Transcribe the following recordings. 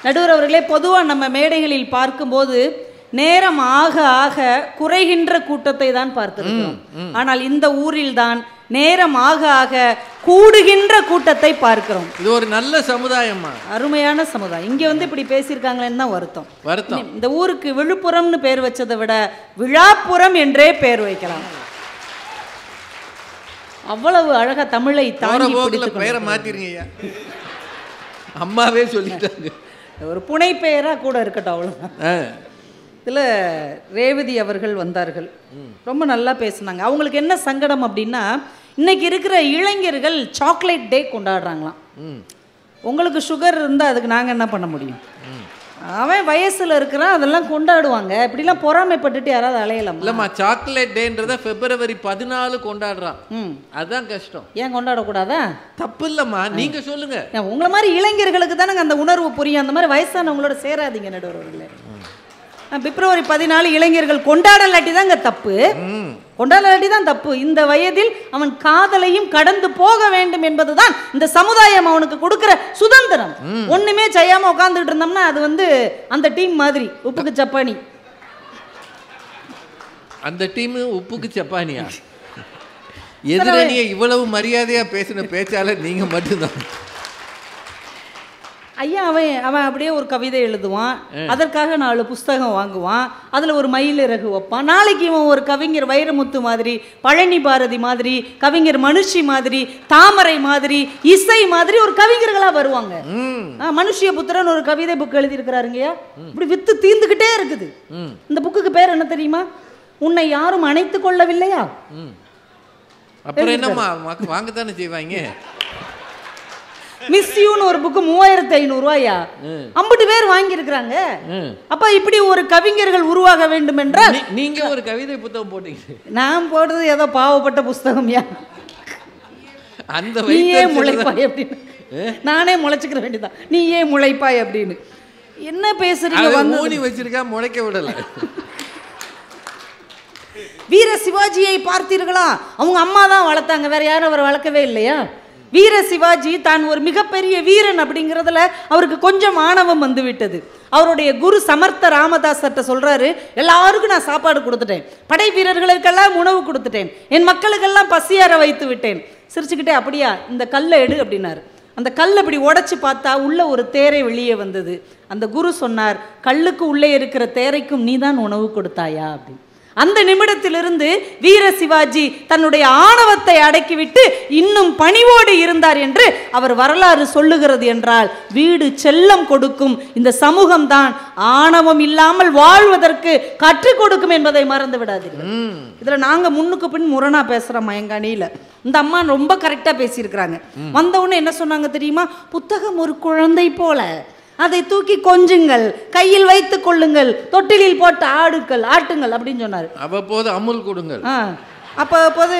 நடுவர் அவர்களே பொதுவாக நம்ம மேடைகளில் பார்க்கும்போது நேரம் ஆக ஆக குறைகின்ற கூட்டத்தை தான் பார்த்திருக்கிறோம் ஆனால் இந்த ஊரில் தான் நேரம் ஆக ஆக கூடுகின்ற கூட்டத்தை பார்க்கிறோம் இது ஒரு நல்ல சமுதாயம்மா அருமையான சமுதாயம் இங்க வந்து இப்படி பேசியிருக்காங்களேன்னு தான் வருத்தம் வருத்தம் இந்த ஊருக்கு விழுப்புரம்னு பேர் வச்சதை விட விழாப்புரம் என்றே பேர் வைக்கலாம் அவ்வளவு அழகா தமிழை போற தாங்கி போக்குல பிடித்துக் பெயரை மாத்திருங்க ஐயா அம்மாவே சொல்லிட்டாங்க ஒரு புனை பெயரா கூட இருக்கட்டும் அவ்வளவுதான் ஆ. இதில் ரேவதி அவர்கள் வந்தார்கள் ரொம்ப நல்லா பேசுனாங்க அவங்களுக்கு என்ன சங்கடம் அப்படின்னா இன்னைக்கு இருக்கிற இளைஞர்கள் சாக்லேட் டே கொண்டாடுறாங்களாம் ம் உங்களுக்கு சுகர் இருந்தால் அதுக்கு நாங்கள் என்ன பண்ண முடியும் அவன் வயசில் இருக்கிறான் அதெல்லாம் கொண்டாடுவாங்க இப்படிலாம் பொறாமைப்பட்டுட்டு யாராவது அலையலாம் இல்லம்மா சாக்லேட் டேன்றத பிப்ரவரி பதினாலு கொண்டாடுறான் ம் அதுதான் கஷ்டம் ஏன் கொண்டாடக்கூடாதா தப்பு இல்லம்மா நீங்க சொல்லுங்க ஏன் உங்களை மாதிரி இளைஞர்களுக்கு தானங்க அந்த உணர்வு புரியும் அந்த மாதிரி வயசானவங்களோட சேராதீங்க நடுவர்களே பிப்ரவரி பதினாலு இளைஞர்கள் கொண்டாடலாட்டி தாங்க தப்பு ம் கொண்டாடலாட்டி தான் தப்பு இந்த வயதில் அவன் காதலையும் கடந்து போக வேண்டும் என்பதுதான் இந்த சமுதாயம் அவனுக்கு கொடுக்கிற சுதந்திரம் ஒண்ணுமே செய்யாம உட்காந்துட்டு இருந்தோம்னா அது வந்து அந்த டீம் மாதிரி உப்புக்கு சப்பானி அந்த டீம் உப்புக்கு சப்பானியா எதிரணியை இவ்வளவு மரியாதையா பேசின பேச்சாளர் நீங்க மட்டும்தான் ஐயா அவன் அவன் அப்படியே ஒரு கவிதை எழுதுவான் அதற்காக நாலு புஸ்தகம் வாங்குவான் அதில் ஒரு மயில் இறகு வைப்பான் நாளைக்கு இவன் ஒரு கவிஞர் வைரமுத்து மாதிரி பழனி பாரதி மாதிரி கவிஞர் மனுஷி மாதிரி தாமரை மாதிரி இசை மாதிரி ஒரு கவிஞர்களாக வருவாங்க ம் ஆ, மனுஷிய புத்திரன் ஒரு கவிதை புக் எழுதியிருக்கிறாருங்கய்யா இப்படி வித்து தீந்துக்கிட்டே இருக்குது ம் இந்த புக்குக்கு பேர் என்ன தெரியுமா உன்னை யாரும் அணைத்துக் கொள்ளவில்லையா ம் அப்புறம் என்னம்மா வாங்க- வாங்கத்தானே செய்வாங்க மிஸ் யூன்னு ஒரு புக்கு மூவாயிரத்தி ஐநூறுரூவாயா ம். ஐம்பது பேர் வாங்கியிருக்கிறாங்க ம். அப்ப இப்படி ஒரு கவிஞர்கள் உருவாக வேண்டும் என்றால் நீ- நீங்க ஒரு கவிதை புத்தகம் போட்டீங்க நான் போடுறது ஏதோ பாவப்பட்ட புஸ்தகம்யா அந்த நீ ஏன் வைத்தறிச்சல்ல தான் முளைப்பாய் அப்படின்னு நானே முளைச்சுக்கிற வேண்டியதான் நீ ஏன் முளைப்பாய் அப்படின்னு என்ன பேசுறீங்க அவன் வந்து ஊனி வச்சிருக்கா முளைக்க விடல வீர சிவாஜியை பார்த்தீர்களா அவங்க அம்மா தான் வளர்த்தாங்க வேற யாரும் அவர் வளர்க்கவே இல்லையா வீர சிவாஜி தான் ஒரு மிகப்பெரிய வீரன் அப்படிங்கிறதுல அவருக்கு கொஞ்சம் ஆணவம் வந்து விட்டது அவருடைய குரு சமர்த்த ராமதாசர்கிட்ட சொல்றாரு எல்லாருக்கும் நான் சாப்பாடு கொடுத்துட்டேன் படை வீரர்களுக்கெல்லாம் உணவு கொடுத்துட்டேன் என் மக்களுக்கெல்லாம் பசியார வைத்து விட்டேன் சிரிச்சுக்கிட்டே அப்படியா இந்த கல்லை எடு அப்படின்னாரு அந்த கல் அப்படி உடைச்சு பார்த்தா உள்ள ஒரு தேரை வெளியே வந்தது அந்த குரு சொன்னார் கல்லுக்கு உள்ளே இருக்கிற தேரைக்கும் நீதான் உணவு கொடுத்தாயா அப்படி அந்த நிமிடத்திலிருந்து வீர சிவாஜி தன்னுடைய ஆணவத்தை அடக்கிவிட்டு இன்னும் பணிவோடு இருந்தார் என்று அவர் வரலாறு சொல்லுகிறது என்றால் வீடு செல்லம் கொடுக்கும் இந்த சமூகம்தான் ஆணவம் இல்லாமல் வாழ்வதற்கு கற்றுக் கொடுக்கும் என்பதை மறந்து விடாதீர்கள் ம் இதுல நாங்க முன்னுக்கு பின் முரணா பேசுறோம் மயங்கானியில இந்த அம்மா ரொம்ப கரெக்டா பேசியிருக்கிறாங்க வந்த உடனே என்ன சொன்னாங்க தெரியுமா புத்தகம் ஒரு குழந்தை போல அதை தூக்கி கொஞ்சுங்கள் கையில் வைத்துக் கொள்ளுங்கள் தொட்டிலில் போட்டு ஆடுங்கள் ஆட்டுங்கள் அப்படின்னு சொன்னாரு அவ்வப்போது அமுல் கொடுங்கள் ஆ அப்போ போது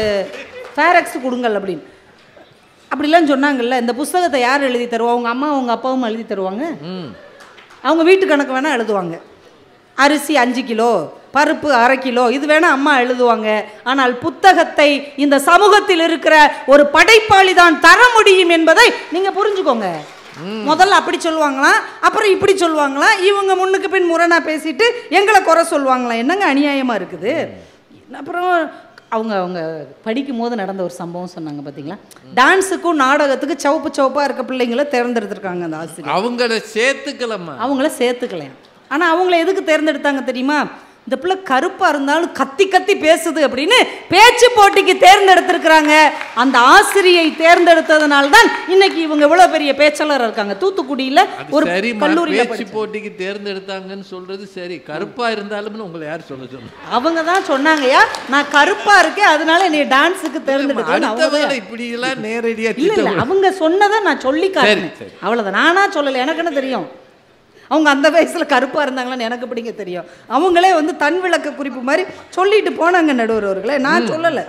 ஃபேரக்ஸ் கொடுங்கள் அப்படின்னு அப்படிலாம் சொன்னாங்கல்ல இந்த புஸ்தகத்தை யார் எழுதி தருவா உங்க அம்மா உங்க அப்பாவும் எழுதி தருவாங்க ம் அவங்க வீட்டு கணக்கு வேணால் எழுதுவாங்க அரிசி அஞ்சு கிலோ பருப்பு அரை கிலோ இது வேணா அம்மா எழுதுவாங்க ஆனால் புத்தகத்தை இந்த சமூகத்தில் இருக்கிற ஒரு படைப்பாளி தான் தர முடியும் என்பதை நீங்க புரிஞ்சுக்கோங்க முதல்ல அப்படி சொல்லுவாங்களாம் அப்புறம் இப்படி சொல்லுவாங்களாம் இவங்க முன்னுக்கு பின் முரணா பேசிட்டு எங்களை குறை சொல்லுவாங்களாம் என்னங்க அநியாயமா இருக்குது அப்புறம் அவங்க அவங்க படிக்கும் போது நடந்த ஒரு சம்பவம் சொன்னாங்க பார்த்தீங்களா டான்ஸுக்கும் நாடகத்துக்கு சிவப்பு சிவப்பாக இருக்க பிள்ளைங்களை தேர்ந்தெடுத்திருக்காங்க அந்த ஆசிரியர் அவங்கள சேர்த்துக்கலம்மா அவங்கள சேர்த்துக்கலையாம் ஆனால் அவங்கள எதுக்கு தேர்ந்தெடுத்தாங்க தெரியுமா இந்த பிள்ளை கருப்பாக இருந்தாலும் கத்தி கத்தி பேசுது அப்படின்னு பேச்சு போட்டிக்கு தேர்ந்தெடுத்திருக்கிறாங்க அந்த ஆசிரியை தேர்ந்தெடுத்ததுனால தான் இன்னைக்கு இவங்க இவ்வளோ பெரிய பேச்சாளர் இருக்காங்க தூத்துக்குடியில் ஒரு சரி கல்லூரியில் பேச்சு போட்டிக்கு தேர்ந்தெடுத்தாங்கன்னு சொல்றது சரி கருப்பா இருந்தாலும் உங்களை யார் சொல்ல சொன்னா அவங்க தான் சொன்னாங்கய்யா நான் கருப்பா இருக்கேன் அதனால என்னை டான்ஸுக்கு தேர்ந்தெடுக்கணும் அவங்க அடுத்தவங்களை இப்படி எல்லாம் நேரடியா இல்ல இல்ல திட்ட அவங்க சொன்னதை நான் சொல்லி காட்டினேன் சரி. அவ்வளவுதான் நானா சொல்லல எனக்கு என்ன தெரியும் அவங்க அந்த வயசுல கருப்பா இருந்தாங்களான்னு எனக்கு எப்படிங்க தெரியும் அவங்களே வந்து தன் விளக்க குறிப்பு மாதிரி சொல்லிட்டு போனாங்க நடுவர் அவர்களே நான் சொல்லல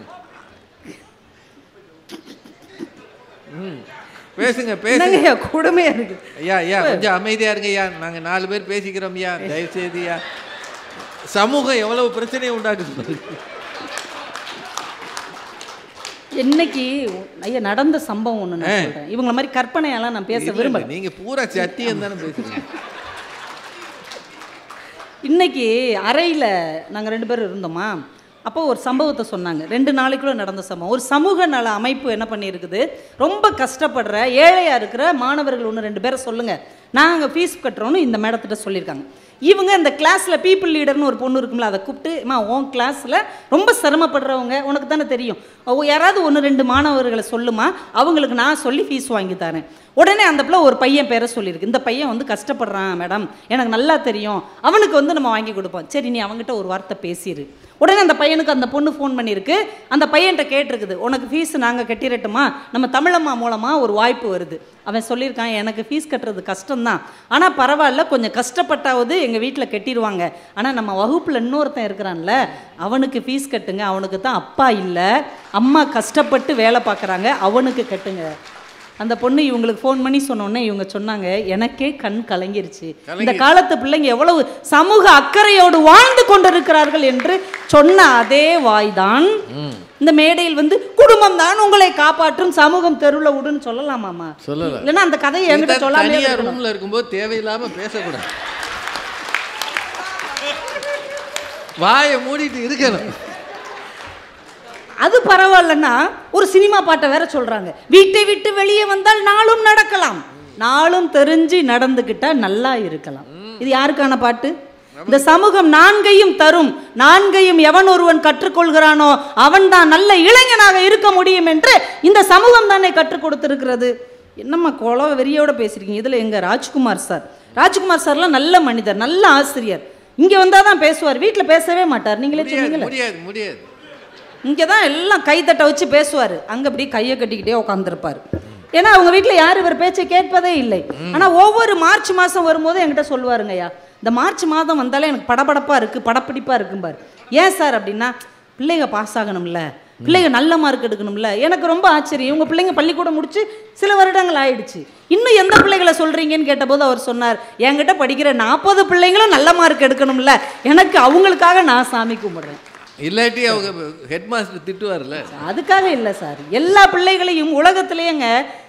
பேசுங்க பேசுங்க என்னங்கய்யா கொடுமையா இருக்கு ஐயா ஐயா கொஞ்சம் அமைதியா இருங்க ஐயா நாங்க நாலு பேர் பேசிக்கிறோம் ஐயா தயவு செய்து ஐயா சமூகம் எவ்வளவு பிரச்சனையை உண்டாக்குது பாருங்க. இன்னைக்கு ஐயா நடந்த சம்பவம் ஒன்று நான் சொல்றேன் இவங்கள மாதிரி கற்பனையெல்லாம் நான் பேச இல்ல, விரும்பல இல்ல, நீங்க பூரா சத்தியம் தானே பேசுறீங்க இன்னைக்கு அறையில் நாங்கள் ரெண்டு பேரும் இருந்தோமா அப்போ ஒரு சம்பவத்தை சொன்னாங்க ரெண்டு நாளைக்குள்ள நடந்த சம்பவம் ஒரு சமூக நல அமைப்பு என்ன பண்ணியிருக்குது ரொம்ப கஷ்டப்படுற ஏழையாக இருக்கிற மாணவர்கள் ஒன்று ரெண்டு பேரை சொல்லுங்கள் நாங்கள் ஃபீஸ் கட்டுறோன்னு இந்த மேடத்திட்ட சொல்லியிருக்காங்க இவங்க இந்த கிளாஸில் பீப்புள் லீடர்னு ஒரு பொண்ணு இருக்கும்ல அதை கூப்பிட்டு மா உன் கிளாஸில் ரொம்ப சிரமப்படுறவங்க உனக்கு தானே தெரியும் அவ- யாராவது ஒன்று ரெண்டு மாணவர்களை சொல்லுமா அவங்களுக்கு நான் சொல்லி ஃபீஸ் வாங்கி தரேன் உடனே அந்த பிள்ளை ஒரு பையன் பேரை சொல்லியிருக்கு இந்த பையன் வந்து கஷ்டப்படுறான் மேடம் எனக்கு நல்லா தெரியும் அவனுக்கு வந்து நம்ம வாங்கி கொடுப்போம் சரி நீ அவங்ககிட்ட ஒரு வார்த்தை பேசிடு உடனே அந்த பையனுக்கு அந்த பொண்ணு ஃபோன் பண்ணியிருக்கு அந்த பையன்கிட்ட கேட்டிருக்குது உனக்கு ஃபீஸ் நாங்கள் கட்டிடட்டுமா நம்ம தமிழம்மா மூலமாக ஒரு வாய்ப்பு வருது அவன் சொல்லியிருக்கான் எனக்கு ஃபீஸ் கட்டுறது கஷ்டம்தான் ஆனால் பரவாயில்ல கொஞ்சம் கஷ்டப்பட்டாவது எங்கள் வீட்டில் கட்டிடுவாங்க ஆனால் நம்ம வகுப்பில் இன்னொருத்தன் இருக்கிறான்ல அவனுக்கு ஃபீஸ் கட்டுங்க அவனுக்கு தான் அப்பா இல்லை அம்மா கஷ்டப்பட்டு வேலை பார்க்குறாங்க அவனுக்கு கட்டுங்க அந்த பொண்ணு இவங்களுக்கு ஃபோன் பண்ணி சொன்னோன்னே இவங்க சொன்னாங்க எனக்கே கண் கலங்கிருச்சு இந்த காலத்து பிள்ளைங்க எவ்வளவு சமூக அக்கறையோடு வாழ்ந்து கொண்டிருக்கிறார்கள் என்று சொன்ன அதே வாய்தான் இந்த மேடையில் வந்து குடும்பம் தான் உங்களை காப்பாற்றும் சமூகம் தெருவில் விடுன்னு சொல்லலாமாமா சொல்லலாம். இல்லைன்னா அந்த கதையை என்கிட்ட நீ தான் சொல்லாமே தனியா இருக்கணும். ரூம்ல இருக்கும்போது தேவையில்லாம பேசக்கூடாது வாயை மூடிட்டு இருக்கணும் அது பரவாயில்லன்னா ஒரு சினிமா பாட்டை வேற சொல்றாங்க வீட்டை விட்டு வெளியே வந்தால் நாளும் நடக்கலாம் நாளும் தெரிஞ்சு நடந்துக்கிட்டா நல்லா இருக்கலாம் இது யாருக்கான பாட்டு இந்த சமூகம் நான்கையும் தரும் நான்கையும் எவன் ஒருவன் கற்றுக்கொள்கிறானோ அவன் தான் நல்ல இளைஞனாக இருக்க முடியும் என்று இந்த சமூகம் தானே கற்றுக் கொடுத்திருக்கிறது என்னம்மா கொலவ வெறியோட பேசுறீங்க இதுல எங்க ராஜ்குமார் சார் ராஜ்குமார் சார்லாம் நல்ல மனிதர் நல்ல ஆசிரியர் இங்க வந்தாதான் தான் பேசுவார் வீட்டில் பேசவே மாட்டார் நீங்களே முடியாது சொன்னீங்களே முடியாது முடியாது இங்கே தான் எல்லாம் கைத்தட்ட வச்சு பேசுவார் அங்கே அப்படி கையை கட்டிக்கிட்டே உட்காந்துருப்பார் ஏன்னா அவங்க வீட்டில் யார் இவர் பேச்சை கேட்பதே இல்லை ஆனால் ஒவ்வொரு மார்ச் மாதம் வரும்போது என்கிட்ட சொல்லுவாருங்கய்யா இந்த மார்ச் மாதம் வந்தாலே எனக்கு படபடப்பாக இருக்குது படப்பிடிப்பாக இருக்கும்பார் ஏன் சார் அப்படின்னா பிள்ளைங்க பாஸ் ஆகணும்ல பிள்ளைங்க நல்ல மார்க் எடுக்கணும்ல எனக்கு ரொம்ப ஆச்சரியம் இவங்க பிள்ளைங்க பள்ளிக்கூடம் முடிச்சு சில வருடங்கள் ஆயிடுச்சு இன்னும் எந்த பிள்ளைகளை சொல்கிறீங்கன்னு கேட்டபோது அவர் சொன்னார் என்கிட்ட படிக்கிற நாற்பது பிள்ளைங்களும் நல்ல மார்க் எடுக்கணும்ல எனக்கு அவங்களுக்காக நான் சாமி கும்பிட்றேன் இல்லாட்டி அவங்க ஹெட் மாஸ்டர் திட்டுவார்ல அதுக்காக இல்லை சார் எல்லா பிள்ளைகளையும் உலகத்திலேயேங்க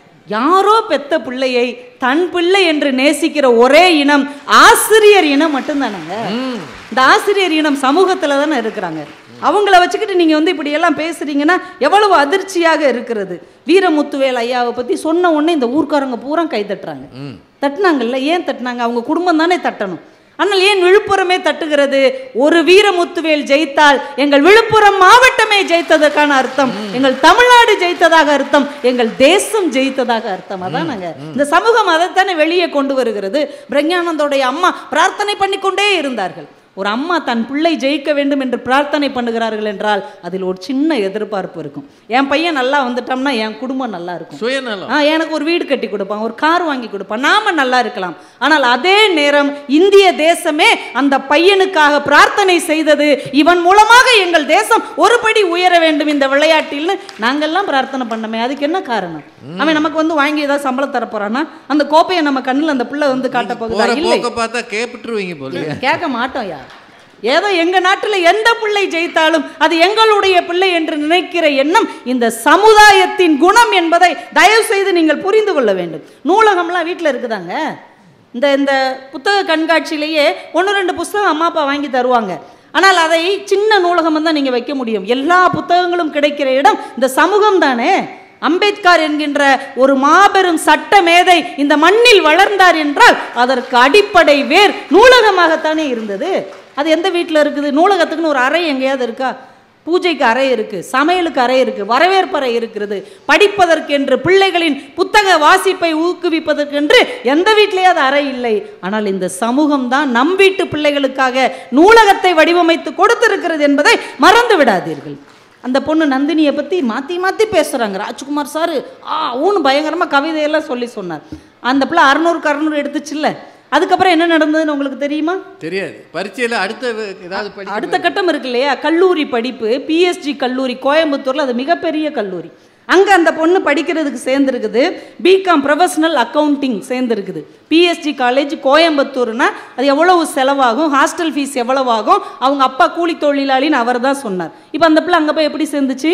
யாரோ பெத்த பிள்ளையை தன் பிள்ளை என்று நேசிக்கிற ஒரே இனம் ஆசிரியர் இனம் மட்டும்தானங்க இந்த ஆசிரியர் இனம் சமூகத்தில் தானே இருக்கிறாங்க அவங்கள வச்சுக்கிட்டு நீங்கள் வந்து இப்படி எல்லாம் பேசுறீங்கன்னா எவ்வளவு அதிர்ச்சியாக இருக்கிறது வீரமுத்துவேல் ஐயாவை பற்றி சொன்ன உடனே இந்த ஊர்க்காரங்க பூரா கை தட்டுறாங்க தட்டுனாங்கல்ல ஏன் தட்டுனாங்க அவங்க குடும்பம் தானே தட்டணும் ஆனால் ஏன் விழுப்புரமே தட்டுகிறது ஒரு வீரமுத்துவேல் ஜெயித்தால் எங்கள் விழுப்புரம் மாவட்டமே ஜெயித்ததற்கான அர்த்தம் எங்கள் தமிழ்நாடு ஜெயித்ததாக அர்த்தம் எங்கள் தேசம் ஜெயித்ததாக அர்த்தம் அதானங்க இந்த சமூகம் அதைத்தானே வெளியே கொண்டு வருகிறது பிரஞானந்தோடைய அம்மா பிரார்த்தனை பண்ணிக்கொண்டே இருந்தார்கள் ஒரு அம்மா தன் பிள்ளை ஜெயிக்க வேண்டும் என்று பிரார்த்தனை பண்ணுகிறார்கள் என்றால் அதில் ஒரு சின்ன எதிர்பார்ப்பு இருக்கும் என் பையன் நல்லா வந்துட்டோம்னா என் குடும்பம் நல்லா இருக்கும் சுயநலம் ஆ எனக்கு ஒரு வீடு கட்டி கொடுப்பான் ஒரு கார் வாங்கி கொடுப்பான் நாம நல்லா இருக்கலாம் ஆனால் அதே நேரம் இந்திய தேசமே அந்த பையனுக்காக பிரார்த்தனை செய்தது இவன் மூலமாக எங்கள் தேசம் ஒரு படி உயர வேண்டும் இந்த விளையாட்டில்னு நாங்கெல்லாம் பிரார்த்தனை பண்ணமே அதுக்கு என்ன காரணம் அவன் நமக்கு வந்து வாங்கி ஏதாவது சம்பளம் தர போறானா அந்த கோப்பையை நம்ம கண்ணில் அந்த பிள்ளை வந்து காட்ட போகுதா போற இல்லை போக்க பார்த்தா கேப்பிட்டுருவீங்க போல கேட்க மாட்டோம் யார் ஏதோ எங்க நாட்டுல எந்த பிள்ளை ஜெயித்தாலும் அது எங்களுடைய பிள்ளை என்று நினைக்கிற எண்ணம் இந்த சமுதாயத்தின் குணம் என்பதை தயவு செய்து நீங்கள் புரிந்து கொள்ள வேண்டும் நூலகம்லாம் வீட்டில் இருக்குதாங்க இந்த இந்த புத்தக கண்காட்சியிலேயே ஒன்று ரெண்டு புஸ்தகம் அம்மா அப்பா வாங்கி தருவாங்க ஆனால் அதை சின்ன நூலகம் தான் நீங்கள் வைக்க முடியும் எல்லா புத்தகங்களும் கிடைக்கிற இடம் இந்த சமூகம் தானே அம்பேத்கர் என்கின்ற ஒரு மாபெரும் சட்ட மேதை இந்த மண்ணில் வளர்ந்தார் என்றால் அதற்கு அடிப்படை வேர் நூலகமாகத்தானே இருந்தது அது எந்த வீட்டில் இருக்குது நூலகத்துக்குன்னு ஒரு அறை எங்கேயாவது இருக்கா பூஜைக்கு அறை இருக்கு சமையலுக்கு அறை இருக்கு வரவேற்பறை இருக்கிறது படிப்பதற்கென்று பிள்ளைகளின் புத்தக வாசிப்பை ஊக்குவிப்பதற்கென்று எந்த வீட்டிலேயாவது அறை இல்லை ஆனால் இந்த சமூகம் தான் நம் வீட்டு பிள்ளைகளுக்காக நூலகத்தை வடிவமைத்து கொடுத்திருக்கிறது என்பதை மறந்து விடாதீர்கள் அந்த பொண்ணு நந்தினியை பற்றி மாற்றி மாற்றி பேசுகிறாங்க ராஜ்குமார் சார் ஆ ஊன்னு பயங்கரமாக கவிதையெல்லாம் சொல்லி சொன்னார் அந்த பிள்ளை அறநூறுக்கு அறநூறு எடுத்துச்சுல்ல அதுக்கப்புறம் என்ன நடந்ததுன்னு உங்களுக்கு தெரியுமா தெரியாது பரீட்சையில அடுத்த ஏதாவது படி அடுத்த கட்டம் இருக்கு இல்லையா கல்லூரி படிப்பு பிஎஸ்ஜி கல்லூரி கோயம்புத்தூர்ல அது மிகப்பெரிய கல்லூரி அங்க அந்த பொண்ணு படிக்கிறதுக்கு சேர்ந்துருக்குது பிகாம் ப்ரொஃபஷனல் அக்கவுண்டிங் சேர்ந்துருக்குது பிஎஸ்ஜி காலேஜ் கோயம்புத்தூர்னா அது எவ்வளவு செலவாகும் ஹாஸ்டல் ஃபீஸ் எவ்வளவு ஆகும் அவங்க அப்பா கூலி தொழிலாளின்னு அவர் தான் சொன்னார் இப்போ அந்த பிள்ளை அங்கே போய் எப்படி சேர்ந்துச்சு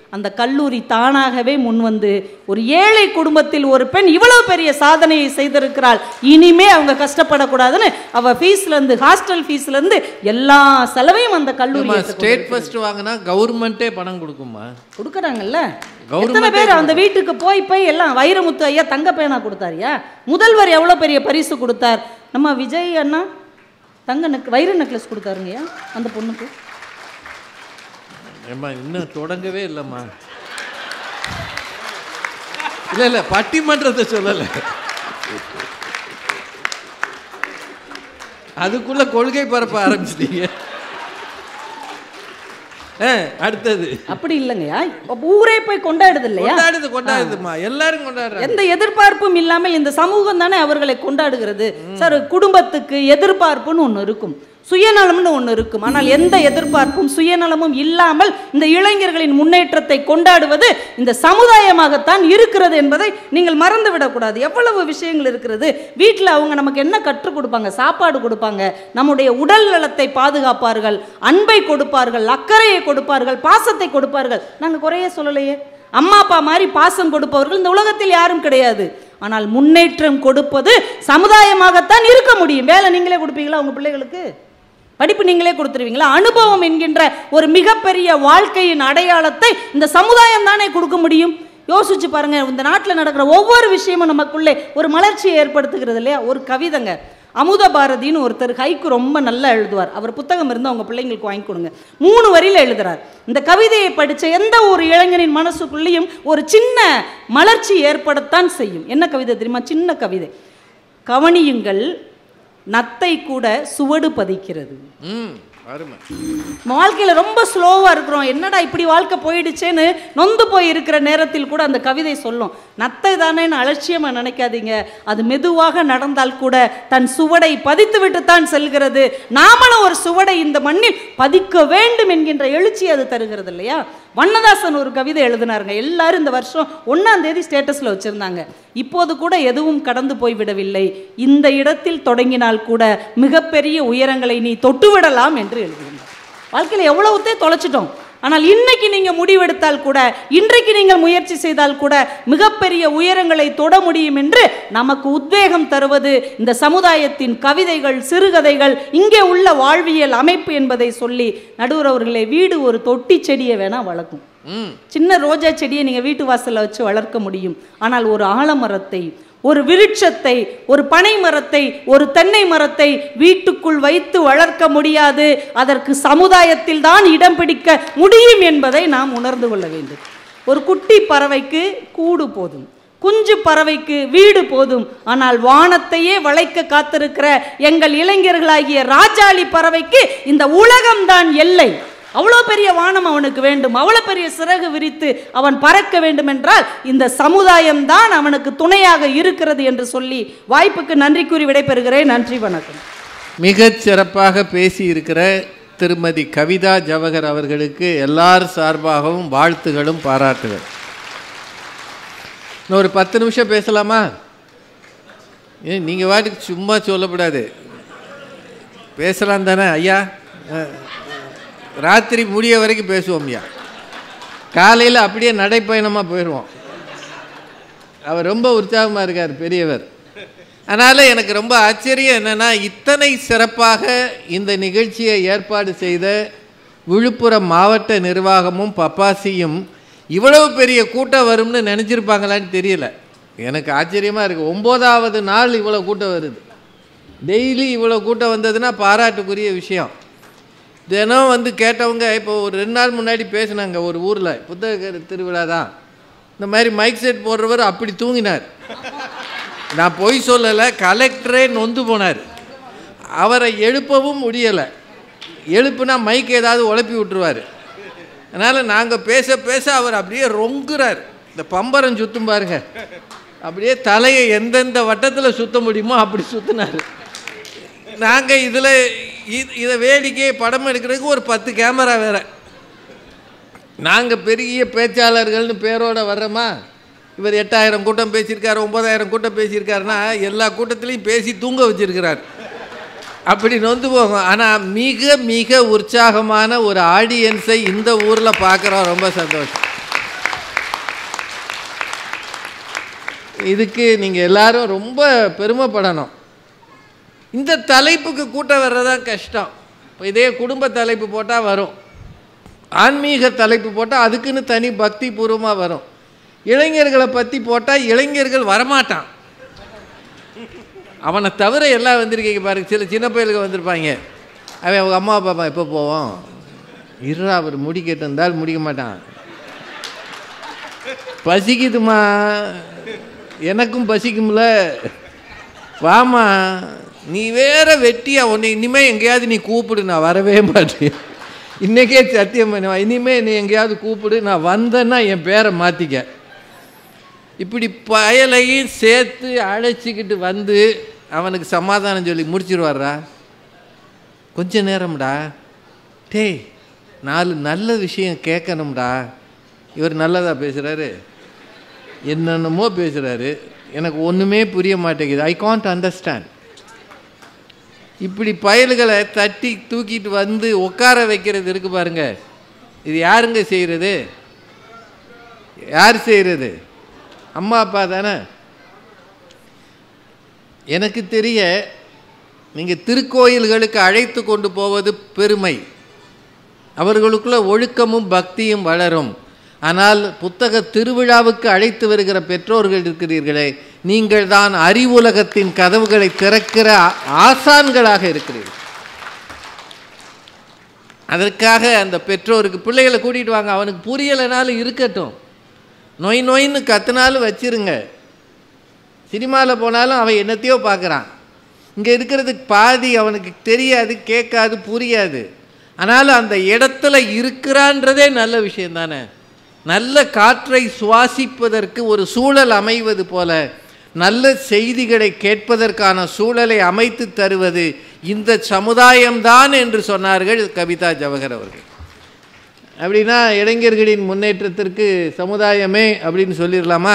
அந்த கல்லூரி தானாகவே முன் வந்து ஒரு ஏழை குடும்பத்தில் ஒரு பெண் இவ்வளவு பெரிய சாதனையை செய்திருக்கிறாள் இனிமே அவங்க கஷ்டப்படக்கூடாதுன்னு அவ ஃபீஸ்ல இருந்து ஹாஸ்டல் ஃபீஸ்ல இருந்து எல்லா செலவையும் அந்த கல்லூரி ஸ்டேட் ஃபர்ஸ்ட் வாங்கினா கவர்மெண்ட்டே பணம் கொடுக்குமா கொடுக்குறாங்கல்ல Government எத்தனை பேர் அந்த வீட்டுக்கு போய் போய் எல்லாம் வைரமுத்து ஐயா தங்க பேனா கொடுத்தாருயா முதல்வர் எவ்வளோ பெரிய பரிசு கொடுத்தார் நம்ம விஜய் அண்ணா தங்க நெக் வைர நெக்லஸ் கொடுத்தாருங்கய்யா அந்த பொண்ணுக்கு ஏம்மா இன்னும் தொடங்கவே இல்லைம்மா இல்லை இல்லை பட்டிமன்றத்தை சொல்லலை அதுக்குள்ள கொள்கை பரப்ப ஆரம்பிச்சிட்டீங்க ஆ, அடுத்தது அப்படி இல்லைங்கய்யா அப்ப ஊரே போய் கொண்டாடுது இல்லையா கொண்டாடுது கொண்டாடுதுமா எல்லாரும் கொண்டாடுறாங்க எந்த எதிர்பார்ப்பும் இல்லாமல் இந்த சமூகம் தானே அவர்களை கொண்டாடுகிறது சார் குடும்பத்துக்கு எதிர்பார்ப்புன்னு ஒன்று இருக்கும் சுயநலம்னு ஒன்று இருக்கும் ஆனால் எந்த எதிர்பார்ப்பும் சுயநலமும் இல்லாமல் இந்த இளைஞர்களின் முன்னேற்றத்தை கொண்டாடுவது இந்த சமுதாயமாகத்தான் இருக்கிறது என்பதை நீங்கள் மறந்து விடக்கூடாது எவ்வளவு விஷயங்கள் இருக்கிறது வீட்டில் அவங்க நமக்கு என்ன கற்றுக் கொடுப்பாங்க சாப்பாடு கொடுப்பாங்க நம்முடைய உடல் நலத்தை பாதுகாப்பார்கள் அன்பை கொடுப்பார்கள் அக்கறையை கொடுப்பார்கள் பாசத்தை கொடுப்பார்கள் நாங்கள் குறைய சொல்லலையே அம்மா அப்பா மாதிரி பாசம் கொடுப்பவர்கள் இந்த உலகத்தில் யாரும் கிடையாது ஆனால் முன்னேற்றம் கொடுப்பது சமுதாயமாகத்தான் இருக்க முடியும் வேலை நீங்களே கொடுப்பீங்களா உங்க பிள்ளைகளுக்கு படிப்பு நீங்களே கொடுத்துருவீங்களா அனுபவம் என்கின்ற ஒரு மிகப்பெரிய வாழ்க்கையின் அடையாளத்தை இந்த சமுதாயம் தானே கொடுக்க முடியும் யோசிச்சு பாருங்க இந்த நாட்டில் நடக்கிற ஒவ்வொரு விஷயமும் நமக்குள்ளே ஒரு மலர்ச்சியை ஏற்படுத்துகிறது இல்லையா ஒரு கவிதைங்க அமுத பாரதின்னு ஒருத்தர் ஹைக்கு ரொம்ப நல்லா எழுதுவார் அவர் புத்தகம் இருந்து அவங்க பிள்ளைங்களுக்கு வாங்கி கொடுங்க மூணு வரியில் எழுதுறார் இந்த கவிதையை படித்த எந்த ஒரு இளைஞனின் மனசுக்குள்ளேயும் ஒரு சின்ன மலர்ச்சி ஏற்படத்தான் செய்யும் என்ன கவிதை தெரியுமா சின்ன கவிதை கவனியுங்கள் நத்தை கூட சுவடு பதிக்கிறது ம் அருமை நம்ம வாழ்க்கையில் ரொம்ப ஸ்லோவாக இருக்கிறோம் என்னடா இப்படி வாழ்க்கை போயிடுச்சேன்னு நொந்து போய் இருக்கிற நேரத்தில் கூட அந்த கவிதை சொல்லும் நத்தை தானேன்னு அலட்சியமாக நினைக்காதீங்க அது மெதுவாக நடந்தால் கூட தன் சுவடை பதித்து விட்டுத்தான் செல்கிறது நாமளும் ஒரு சுவடை இந்த மண்ணில் பதிக்க வேண்டும் என்கின்ற எழுச்சி அது தருகிறது இல்லையா வண்ணதாசன் ஒரு கவிதை எழுதினாருங்க எல்லாரும் இந்த வருஷம் ஒன்றாம் தேதி ஸ்டேட்டஸில் வச்சுருந்தாங்க இப்போது கூட எதுவும் கடந்து போய்விடவில்லை இந்த இடத்தில் தொடங்கினால் கூட மிகப்பெரிய உயரங்களை நீ தொட்டுவிடலாம் என்று எழுதுகின்றார் வாழ்க்கையில் எவ்வளவுத்தே தொலைச்சிட்டோம் ஆனால் இன்னைக்கு நீங்கள் முடிவெடுத்தால் கூட இன்றைக்கு நீங்கள் முயற்சி செய்தால் கூட மிகப்பெரிய உயரங்களை தொட முடியும் என்று நமக்கு உத்வேகம் தருவது இந்த சமுதாயத்தின் கவிதைகள் சிறுகதைகள் இங்கே உள்ள வாழ்வியல் அமைப்பு என்பதை சொல்லி நடுவர் அவர்களே வீடு ஒரு தொட்டி செடியை வேணா வளர்க்கும் ம் சின்ன ரோஜா செடியை நீங்கள் வீட்டு வாசல்ல வச்சு வளர்க்க முடியும் ஆனால் ஒரு ஆலமரத்தை ஒரு விருட்சத்தை ஒரு பனை மரத்தை ஒரு தென்னை மரத்தை வீட்டுக்குள் வைத்து வளர்க்க முடியாது அதற்கு சமுதாயத்தில் தான் இடம் பிடிக்க முடியும் என்பதை நாம் உணர்ந்து கொள்ள வேண்டும் ஒரு குட்டி பறவைக்கு கூடு போதும் குஞ்சு பறவைக்கு வீடு போதும் ஆனால் வானத்தையே வளைக்க காத்திருக்கிற எங்கள் இளைஞர்களாகிய ராஜாளி பறவைக்கு இந்த உலகம்தான் எல்லை அவ்வளோ பெரிய வானம் அவனுக்கு வேண்டும் அவ்வளோ பெரிய சிறகு விரித்து அவன் பறக்க வேண்டும் என்றால் இந்த சமுதாயம் தான் அவனுக்கு துணையாக இருக்கிறது என்று சொல்லி வாய்ப்புக்கு நன்றி கூறி விடைபெறுகிறேன் நன்றி வணக்கம் மிகச் சிறப்பாக பேசியிருக்கிற திருமதி கவிதா ஜவஹர் அவர்களுக்கு எல்லார் சார்பாகவும் வாழ்த்துகளும் பாராட்டுகள் இன்னும் ஒரு பத்து நிமிஷம் பேசலாமா ஏன் நீங்கள் வாட்டுக்கு சும்மா சொல்லக்கூடாது பேசலாம் தானே ஐயா அஹ், ராத்திரி முடிய வரைக்கும் பேசுவோம் ஐயா காலையில் அப்படியே நடைப்பயணமாக போயிடுவோம் அவர் ரொம்ப உற்சாகமாக இருக்கார் பெரியவர் அதனால் எனக்கு ரொம்ப ஆச்சரியம் என்னென்னா இத்தனை சிறப்பாக இந்த நிகழ்ச்சியை ஏற்பாடு செய்த விழுப்புரம் மாவட்ட நிர்வாகமும் பப்பாசியும் இவ்வளவு பெரிய கூட்டம் வரும்னு நினச்சிருப்பாங்களான்னு தெரியல எனக்கு ஆச்சரியமாக இருக்குது ஒம்போதாவது நாள் இவ்வளோ கூட்டம் வருது டெய்லி இவ்வளோ கூட்டம் வந்ததுன்னா பாராட்டுக்குரிய விஷயம் தினம் வந்து கேட்டவங்க இப்போ ஒரு ரெண்டு நாள் முன்னாடி பேசினாங்க ஒரு ஊரில் புத்தக திருவிழா தான் இந்த மாதிரி மைக் செட் போடுறவர் அப்படி தூங்கினார் நான் பொய் சொல்லலை கலெக்டரே நொந்து போனார் அவரை எழுப்பவும் முடியலை எழுப்புனா மைக் ஏதாவது உழப்பி விட்டுருவார் அதனால் நாங்கள் பேச பேச அவர் அப்படியே ரொங்குறார் இந்த பம்பரம் சுத்தும் பாருங்க அப்படியே தலையை எந்தெந்த வட்டத்தில் சுத்த முடியுமோ அப்படி சுற்றினார் நாங்கள் இதில் இதை வேடிக்கையை படம் எடுக்கிறதுக்கு ஒரு பத்து கேமரா வேற நாங்கள் பெரிய பேச்சாளர்கள்னு பேரோட வர்றோமா இவர் எட்டாயிரம் கூட்டம் பேசியிருக்காரு ஒன்பதாயிரம் கூட்டம் பேசியிருக்காருன்னா எல்லா கூட்டத்திலையும் பேசி தூங்க வச்சிருக்கிறார் அப்படி நொந்து போகும் ஆனால் மிக மிக உற்சாகமான ஒரு ஆடியன்ஸை இந்த ஊரில் பார்க்குறோம் ரொம்ப சந்தோஷம் இதுக்கு நீங்கள் எல்லாரும் ரொம்ப பெருமைப்படணும் இந்த தலைப்புக்கு கூட்டம் வர்றதான் கஷ்டம் இப்போ இதே குடும்ப தலைப்பு போட்டால் வரும் ஆன்மீக தலைப்பு போட்டால் அதுக்குன்னு தனி பக்தி பூர்வமாக வரும் இளைஞர்களை பற்றி போட்டால் இளைஞர்கள் வரமாட்டான் அவனை தவிர எல்லாம் வந்திருக்கீங்க பாருங்க சில சின்ன பயலுக்கு வந்திருப்பாங்க அவன் அவங்க அம்மா அப்பா எப்போ போவோம் இருறா அவர் முடிக்கட்டு இருந்தால் முடிக்க மாட்டான் பசிக்குதுமா எனக்கும் பசிக்கும்ல வாமா நீ வேற வெட்டியா உன்னை இனிமே எங்கேயாவது நீ கூப்பிடு நான் வரவே மாட்டேன் இன்னைக்கே சத்தியம் பண்ணுவா இனிமே நீ எங்கேயாவது கூப்பிடு நான் வந்தேன்னா என் பேரை மாற்றிக்க இப்படி பயலையும் சேர்த்து அழைச்சிக்கிட்டு வந்து அவனுக்கு சமாதானம் சொல்லி முடிச்சிருவாரா கொஞ்ச நேரம்டா டேய் நாலு நல்ல விஷயம் கேட்கணும்டா இவர் நல்லதா பேசுகிறாரு என்னென்னமோ பேசுகிறாரு எனக்கு ஒன்றுமே புரிய மாட்டேங்குது ஐ காண்ட் அண்டர்ஸ்டாண்ட் இப்படி பயல்களை தட்டி தூக்கிட்டு வந்து உட்கார வைக்கிறது இருக்கு பாருங்க இது யாருங்க செய்கிறது யார் செய்கிறது அம்மா அப்பா தானே எனக்கு தெரிய நீங்கள் திருக்கோயில்களுக்கு அழைத்து கொண்டு போவது பெருமை அவர்களுக்குள்ள ஒழுக்கமும் பக்தியும் வளரும் ஆனால் புத்தக திருவிழாவுக்கு அழைத்து வருகிற பெற்றோர்கள் இருக்கிறீர்களே நீங்கள் தான் அறிவுலகத்தின் கதவுகளை திறக்கிற ஆ- ஆசான்களாக இருக்கிறீர்கள் அதற்காக அந்த பெற்றோருக்கு பிள்ளைகளை கூட்டிகிட்டு வாங்க அவனுக்கு புரியலைனாலும் இருக்கட்டும் நொய் நொயின்னு கத்துனாலும் வச்சிருங்க சினிமாவில் போனாலும் அவன் என்னத்தையோ பார்க்குறான் இங்கே இருக்கிறதுக்கு பாதி அவனுக்கு தெரியாது கேட்காது புரியாது ஆனாலும் அந்த இடத்துல இருக்கிறான்றதே நல்ல விஷயம் தானே நல்ல காற்றை சுவாசிப்பதற்கு ஒரு சூழல் அமைவது போல நல்ல செய்திகளை கேட்பதற்கான சூழலை அமைத்து தருவது இந்த சமுதாயம்தான் என்று சொன்னார்கள் கவிதா ஜவஹர் அவர்கள் அப்படின்னா இளைஞர்களின் முன்னேற்றத்திற்கு சமுதாயமே அப்படின்னு சொல்லிடலாமா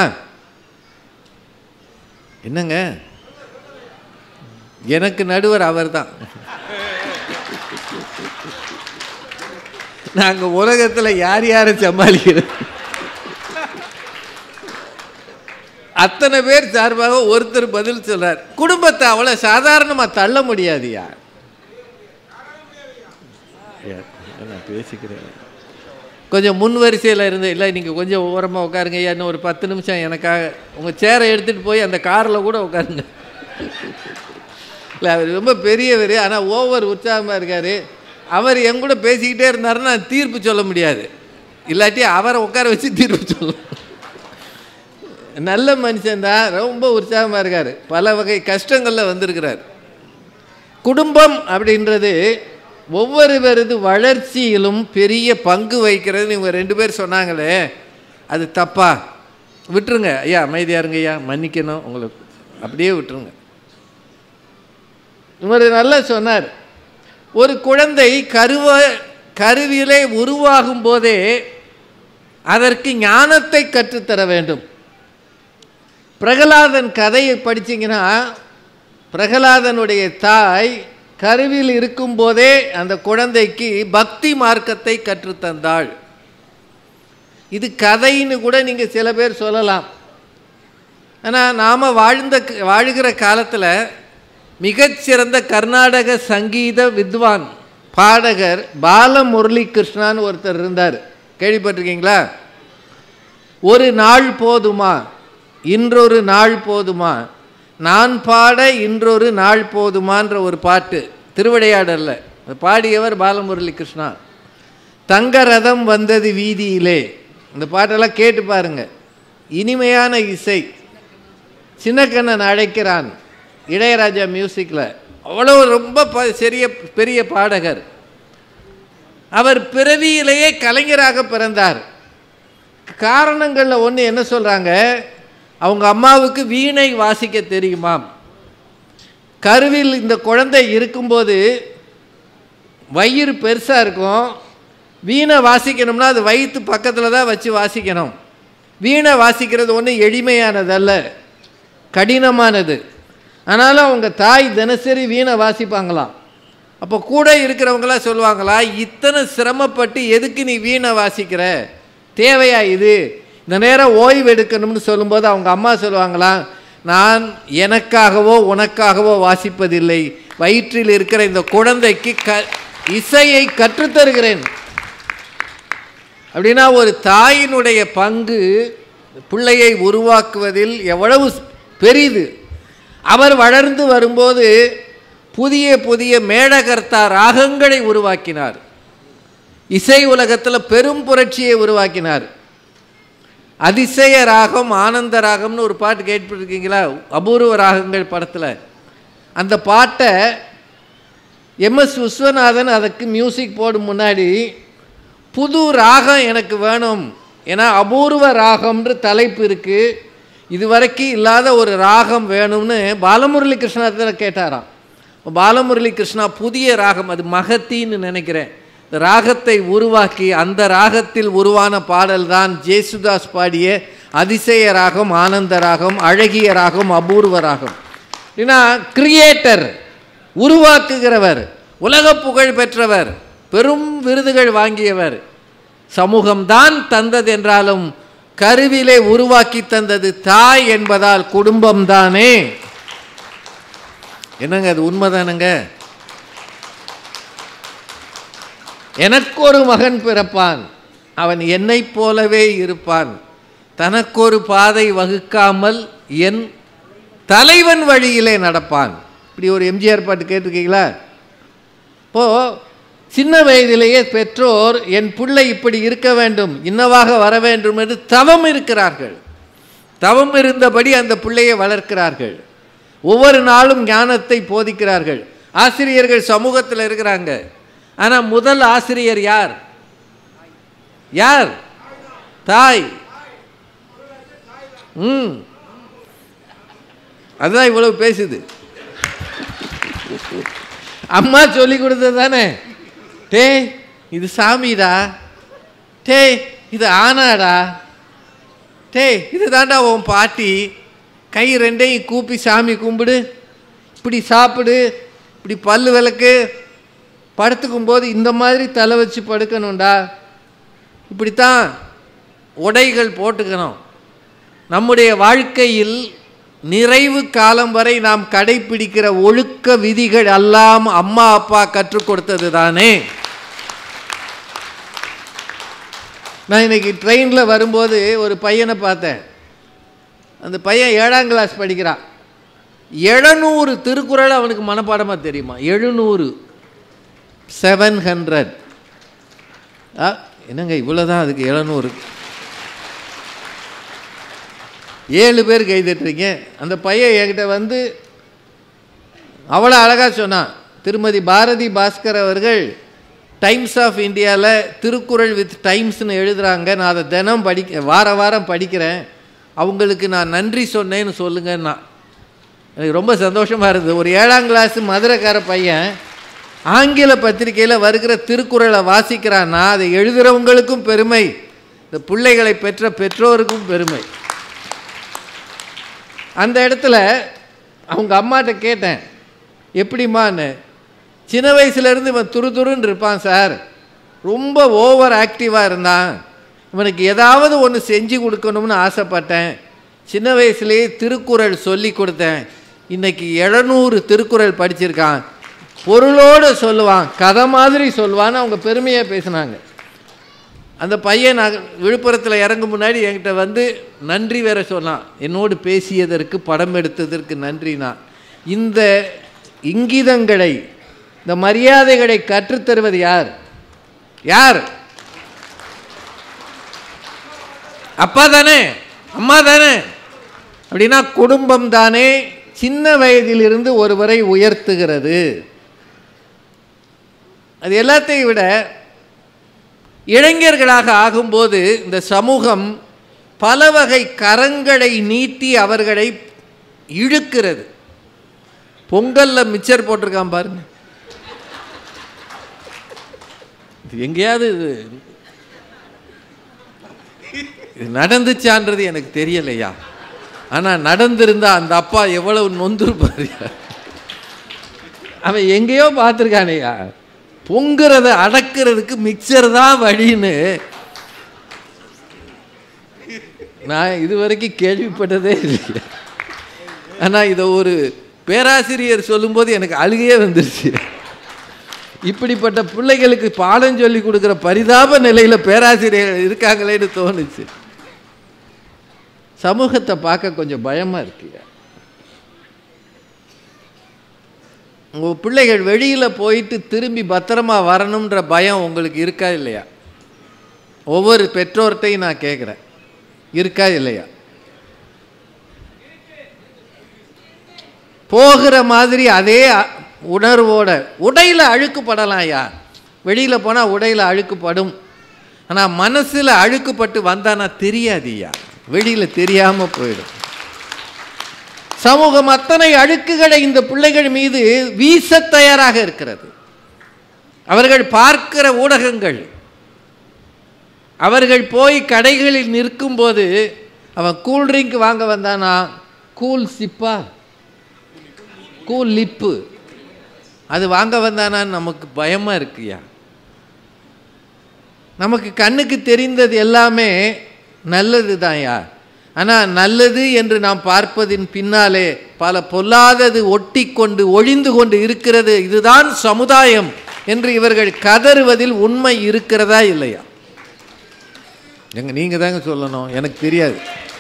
என்னங்க எனக்கு நடுவர் அவர்தான் நாங்க உலகத்துல யார் யாரை சமாளிக்கிறோம் அத்தனை பேர் சார்பாக ஒருத்தர் பதில் சொல்றார் குடும்பத்தை அவ்வளவு சாதாரணமா தள்ள முடியாதுயா நான் பேசிக்கிறேன் கொஞ்சம் முன் வரிசையில் இருந்து இல்லை நீங்கள் கொஞ்சம் ஓரமாக உட்காருங்க ஐயா இன்னும் ஒரு பத்து நிமிஷம் எனக்காக உங்கள் சேரை எடுத்துகிட்டு போய் அந்த காரில் கூட உட்காருங்க இல்லை அவர் ரொம்ப பெரியவர் ஆனால் ஓவர் உற்சாகமாக இருக்கார் அவர் என் கூட பேசிக்கிட்டே இருந்தாருன்னா தீர்ப்பு சொல்ல முடியாது இல்லாட்டி அவரை உட்கார வச்சு தீர்ப்பு சொல்லணும் நல்ல மனுஷன்தான் ரொம்ப உற்சாகமாக இருக்கார் பல வகை கஷ்டங்களில் வந்திருக்கிறார் குடும்பம் அப்படின்றது ஒவ்வொருவரது வளர்ச்சியிலும் பெரிய பங்கு வகிக்கிறதுன்னு இவங்க ரெண்டு பேர் சொன்னாங்களே அது தப்பா விட்டுருங்க ஐயா அமைதியா இருங்க ஐயா மன்னிக்கணும் உங்களுக்கு அப்படியே விட்டுருங்க இவர் நல்லா சொன்னார் ஒரு குழந்தை கருவ கருவிலே உருவாகும் போதே அதற்கு ஞானத்தை கற்றுத்தர வேண்டும் பிரகலாதன் கதையை படிச்சீங்கன்னா பிரகலாதனுடைய தாய் கருவில் இருக்கும்போதே அந்த குழந்தைக்கு பக்தி மார்க்கத்தை கற்றுத்தந்தாள் இது கதைன்னு கூட நீங்கள் சில பேர் சொல்லலாம் ஆனால் நாம் வாழ்ந்த வாழுகிற காலத்தில் மிகச்சிறந்த கர்நாடக சங்கீத வித்வான் பாடகர் பாலமுரளி கிருஷ்ணான்னு ஒருத்தர் இருந்தார் கேள்விப்பட்டிருக்கீங்களா ஒரு நாள் போதுமா இன்றொரு நாள் போதுமா நான் பாட இன்றொரு நாள் போதுமான்ற ஒரு பாட்டு திருவிளையாடல்ல அது பாடியவர் பாலமுரளி கிருஷ்ணா தங்க ரதம் வந்தது வீதியிலே இந்த பாட்டெல்லாம் கேட்டு பாருங்க இனிமையான இசை சின்னக்கண்ணன் அழைக்கிறான் இளையராஜா மியூசிக்கில் அவ்வளோ ரொம்ப ப சிறிய பெரிய பாடகர் அவர் பிறவியிலேயே கலைஞராக பிறந்தார் காரணங்களில் ஒன்று என்ன சொல்கிறாங்க அவங்க அம்மாவுக்கு வீணை வாசிக்க தெரியுமாம் கருவில் இந்த குழந்தை இருக்கும்போது வயிறு பெருசாக இருக்கும் வீணை வாசிக்கணும்னா அது வயிற்று பக்கத்தில் தான் வச்சு வாசிக்கணும் வீணை வாசிக்கிறது ஒன்றும் எளிமையானதல்ல கடினமானது ஆனாலும் அவங்க தாய் தினசரி வீணை வாசிப்பாங்களாம் அப்போ கூட இருக்கிறவங்களாம் சொல்லுவாங்களா இத்தனை சிரமப்பட்டு எதுக்கு நீ வீணை வாசிக்கிற தேவையா இது இந்த நேரம் ஓய்வு எடுக்கணும்னு சொல்லும்போது அவங்க அம்மா சொல்லுவாங்களாம் நான் எனக்காகவோ உனக்காகவோ வாசிப்பதில்லை வயிற்றில் இருக்கிற இந்த குழந்தைக்கு க இசையை கற்றுத்தருகிறேன் அப்படின்னா ஒரு தாயினுடைய பங்கு பிள்ளையை உருவாக்குவதில் எவ்வளவு பெரிது அவர் வளர்ந்து வரும்போது புதிய புதிய மேடகர்த்தா ராகங்களை உருவாக்கினார் இசை உலகத்தில் பெரும் புரட்சியை உருவாக்கினார் அதிசய ராகம் ஆனந்த ராகம்னு ஒரு பாட்டு கேட்டுருக்கீங்களா அபூர்வ ராகங்கள் படத்தில் அந்த பாட்டை எம்எஸ் விஸ்வநாதன் அதுக்கு மியூசிக் போடும் முன்னாடி புது ராகம் எனக்கு வேணும் ஏன்னா அபூர்வ ராகம்ன்ற தலைப்பு இருக்குது இதுவரைக்கும் இல்லாத ஒரு ராகம் வேணும்னு பாலமுரளி கிருஷ்ணத்தில் கேட்டாராம் பாலமுரளி கிருஷ்ணா புதிய ராகம் அது மகத்தின்னு நினைக்கிறேன் இந்த ராகத்தை உருவாக்கி அந்த ராகத்தில் உருவான பாடல் தான் ஜேசுதாஸ் பாடிய அதிசய ராகம் ஆனந்த ராகம் அழகிய ராகம் அபூர்வ ராகம் ஏன்னா கிரியேட்டர் உருவாக்குகிறவர் உலக புகழ் பெற்றவர் பெரும் விருதுகள் வாங்கியவர் சமூகம்தான் தந்தது என்றாலும் கருவிலே உருவாக்கி தந்தது தாய் என்பதால் குடும்பம்தானே என்னங்க அது உண்மைதானங்க எனக்கு ஒரு மகன் பிறப்பான் அவன் என்னைப் போலவே இருப்பான் தனக்கொரு பாதை வகுக்காமல் என் தலைவன் வழியிலே நடப்பான் இப்படி ஒரு எம்ஜிஆர் பாட்டு கேட்டிருக்கீங்களா இப்போது சின்ன வயதிலேயே பெற்றோர் என் பிள்ளை இப்படி இருக்க வேண்டும் இன்னவாக வர வேண்டும் என்று தவம் இருக்கிறார்கள் தவம் இருந்தபடி அந்த பிள்ளையை வளர்க்கிறார்கள் ஒவ்வொரு நாளும் ஞானத்தை போதிக்கிறார்கள் ஆசிரியர்கள் சமூகத்தில் இருக்கிறாங்க ஆனால் முதல் ஆசிரியர் யார் யார் தாய் ம் அதுதான் இவ்வளவு பேசுது அம்மா சொல்லி கொடுத்தது தானே டேய் இது சாமிடா டேய் இது ஆனாடா டேய் இது தாண்டா உன் பாட்டி கை ரெண்டையும் கூப்பி சாமி கும்பிடு இப்படி சாப்பிடு இப்படி பல்லு விளக்கு படுத்துக்கும் போது இந்த மாதிரி தலை வச்சு படுக்கணும்டா இப்படித்தான் உடைகள் போட்டுக்கணும் நம்முடைய வாழ்க்கையில் நிறைவு காலம் வரை நாம் கடைபிடிக்கிற ஒழுக்க விதிகள் எல்லாம் அம்மா அப்பா கற்றுக் கொடுத்தது தானே நான் இன்னைக்கு ட்ரெயினில் வரும்போது ஒரு பையனை பார்த்தேன் அந்த பையன் ஏழாம் கிளாஸ் படிக்கிறான் எழுநூறு திருக்குறள் அவனுக்கு மனப்பாடமாக தெரியுமா எழுநூறு செவன் ஹண்ட்ரட் ஆ என்னங்க இவ்வளோதான் அதுக்கு எழுநூறு ஏழு பேர் கைதட்டுறீங்க அந்த பையன் என்கிட்ட வந்து அவ்வளோ அழகாக சொன்னான் திருமதி பாரதி பாஸ்கர் அவர்கள் டைம்ஸ் ஆஃப் இந்தியாவில் திருக்குறள் வித் டைம்ஸ்னு எழுதுகிறாங்க நான் அதை தினம் படிக்க வார வாரம் படிக்கிறேன் அவங்களுக்கு நான் நன்றி சொன்னேன்னு சொல்லுங்கன்னா எனக்கு ரொம்ப சந்தோஷமாக இருந்தது ஒரு ஏழாம் கிளாஸ் மதுரைக்கார பையன் ஆங்கில பத்திரிகையில் வருகிற திருக்குறளை வாசிக்கிறான்னா அதை எழுதுகிறவங்களுக்கும் பெருமை இந்த பிள்ளைகளை பெற்ற பெற்றோருக்கும் பெருமை அந்த இடத்துல அவங்க அம்மாட்ட கேட்டேன் எப்படிம்மான்னு சின்ன வயசுலேருந்து இவன் துரு துருன்னு இருப்பான் சார் ரொம்ப ஓவர் ஆக்டிவாக இருந்தான் இவனுக்கு ஏதாவது ஒன்று செஞ்சு கொடுக்கணும்னு ஆசைப்பட்டேன் சின்ன வயசுலேயே திருக்குறள் சொல்லி கொடுத்தேன் இன்னைக்கு எழுநூறு திருக்குறள் படிச்சிருக்கான் பொருளோடு சொல்லுவான் கதை மாதிரி சொல்லுவான்னு அவங்க பெருமையாக பேசினாங்க அந்த பையன் நான் விழுப்புரத்தில் இறங்கும் முன்னாடி என்கிட்ட வந்து நன்றி வேற சொன்னான் என்னோடு பேசியதற்கு படம் எடுத்ததற்கு நன்றினா இந்த இங்கிதங்களை இந்த மரியாதைகளை கற்றுத்தருவது யார் யார் அப்பா தானே அம்மா தானே அப்படின்னா குடும்பம் தானே சின்ன வயதிலிருந்து ஒருவரை உயர்த்துகிறது அது எல்லாத்தையும் விட இளைஞர்களாக ஆகும்போது இந்த சமூகம் பல வகை கரங்களை நீட்டி அவர்களை இழுக்கிறது பொங்கல்ல மிச்சர் போட்டிருக்கான் பாருங்க இது எங்கேயாவது இது இது நடந்துச்சான்றது எனக்கு தெரியலையா ஆனால் நடந்திருந்தா அந்த அப்பா எவ்வளவு நொந்திருப்பாரு அவன் எங்கேயோ பார்த்துருக்கானேயா பொங்குறத அடக்கிறதுக்கு மிக்சர் தான் வழின்னு நான் இது வரைக்கும் கேள்விப்பட்டதே இல்லை ஆனால் இதை ஒரு பேராசிரியர் சொல்லும்போது எனக்கு அழுகையே வந்துருச்சு இப்படிப்பட்ட பிள்ளைகளுக்கு பாடம் சொல்லி கொடுக்குற பரிதாப நிலையில் பேராசிரியர்கள் இருக்காங்களேன்னு தோணுச்சு சமூகத்தை பார்க்க கொஞ்சம் பயமாக இருக்குங்க உங்கள் பிள்ளைகள் வெளியில் போயிட்டு திரும்பி பத்திரமா வரணுன்ற பயம் உங்களுக்கு இருக்கா இல்லையா ஒவ்வொரு பெற்றோர்கிட்டையும் நான் கேட்குறேன் இருக்கா இல்லையா போகிற மாதிரி அதே அ- உணர்வோட உடையில் அழுக்குப்படலாம் ஐயா வெளியில் போனால் உடையில் அழுக்குப்படும் ஆனால் மனசில் அழுக்குப்பட்டு வந்தானா தெரியாது ஐயா வெளியில் தெரியாமல் போயிடும் சமூகம் அத்தனை அழுக்குகளை இந்த பிள்ளைகள் மீது வீச தயாராக இருக்கிறது அவர்கள் பார்க்கிற ஊடகங்கள் அவர்கள் போய் கடைகளில் நிற்கும்போது அவன் கூல் ட்ரிங்க் வாங்க வந்தானா கூல் சிப்பா கூல் லிப்பு அது வாங்க வந்தானான்னு நமக்கு பயமாக இருக்குயா நமக்கு கண்ணுக்கு தெரிந்தது எல்லாமே நல்லது தான்யா ஆனால் நல்லது என்று நாம் பார்ப்பதின் பின்னாலே பல பொல்லாதது ஒட்டி கொண்டு ஒழிந்து கொண்டு இருக்கிறது இதுதான் சமுதாயம் என்று இவர்கள் கதறுவதில் உண்மை இருக்கிறதா இல்லையா எங்க நீங்கள் தாங்க சொல்லணும் எனக்கு தெரியாது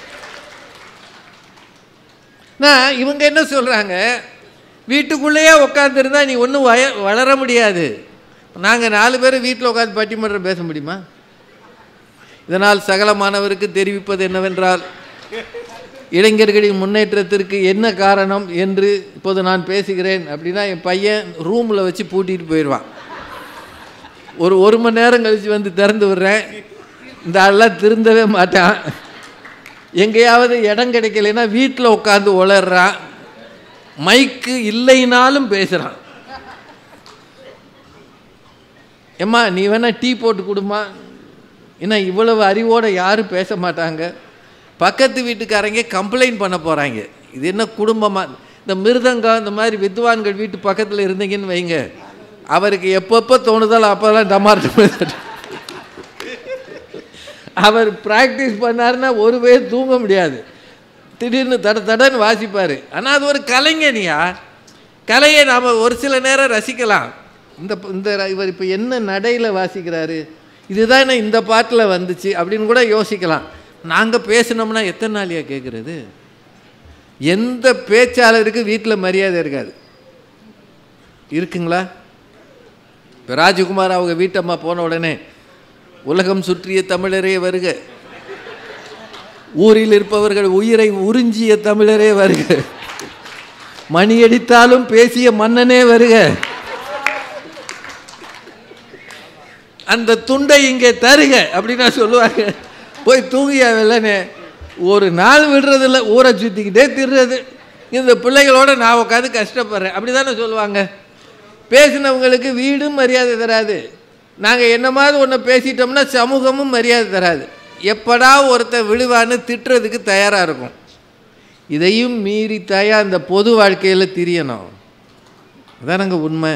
நான் இவங்க என்ன சொல்கிறாங்க வீட்டுக்குள்ளேயே உட்காந்துருந்தா நீ ஒன்றும் வய வளர முடியாது நாங்கள் நாலு பேர் வீட்டில் உட்காந்து பட்டிமன்றம் பேச முடியுமா இதனால் சகல மாணவருக்கு தெரிவிப்பது என்னவென்றால் இளைஞர்களின் முன்னேற்றத்திற்கு என்ன காரணம் என்று இப்போது நான் பேசுகிறேன் அப்படின்னா என் பையன் ரூமில் வச்சு பூட்டிட்டு போயிடுவான் ஒரு ஒரு மணி நேரம் கழித்து வந்து திறந்து விடுறேன் இந்த ஆள்லாம் திருந்தவே மாட்டான் எங்கேயாவது இடம் கிடைக்கலைன்னா வீட்டில் உட்காந்து உளறான் மைக்கு இல்லைனாலும் பேசுகிறான் ஏம்மா நீ வேணா டீ போட்டு கொடுமா ஏன்னா இவ்வளவு அறிவோட யாரும் பேச மாட்டாங்க பக்கத்து வீட்டுக்காரங்க கம்ப்ளைண்ட் பண்ண போகிறாங்க இது என்ன குடும்பமாக இந்த மிருதங்கம் இந்த மாதிரி வித்வான்கள் வீட்டு பக்கத்தில் இருந்தீங்கன்னு வைங்க அவருக்கு எப்பப்போ தோணுதாலும் அப்போல்லாம் டமார் டமார் அவர் ப்ராக்டிஸ் பண்ணாருன்னா ஒரு பேர் தூங்க முடியாது திடீர்னு தட தடன்னு வாசிப்பார் ஆனால் அது ஒரு கலைஞனியா கலையை நாம் ஒரு சில நேரம் ரசிக்கலாம் இந்த இந்த இவர் இப்போ என்ன நடையில் வாசிக்கிறாரு இதுதானே இந்த பாட்டில் வந்துச்சு அப்படின்னு கூட யோசிக்கலாம் நாங்கள் பேசினோம்னா எத்தனை நாளையா கேட்குறது எந்த பேச்சாளருக்கு வீட்டில் மரியாதை இருக்காது இருக்குங்களா இப்போ ராஜகுமார் அவங்க வீட்டம்மா போன உடனே உலகம் சுற்றிய தமிழரே வருக ஊரில் இருப்பவர்கள் உயிரை உறிஞ்சிய தமிழரே வருக மணியடித்தாலும் பேசிய மன்னனே வருக அந்த துண்டை இங்கே தருக அப்படின்னா சொல்லுவாங்க போய் தூங்கியா வெள்ளனே ஒரு நாள் விடுறதில்ல ஊரை சுற்றிக்கிட்டே திடுறது இந்த பிள்ளைகளோட நான் உட்காந்து கஷ்டப்படுறேன் அப்படி தானே சொல்லுவாங்க பேசினவங்களுக்கு வீடும் மரியாதை தராது நாங்கள் என்ன மாதிரி ஒன்று பேசிட்டோம்னா சமூகமும் மரியாதை தராது எப்படா ஒருத்தன் விழுவான்னு திட்டுறதுக்கு தயாராக இருக்கும் இதையும் மீறி தாயா அந்த பொது வாழ்க்கையில் திரியணும் அதானங்க உண்மை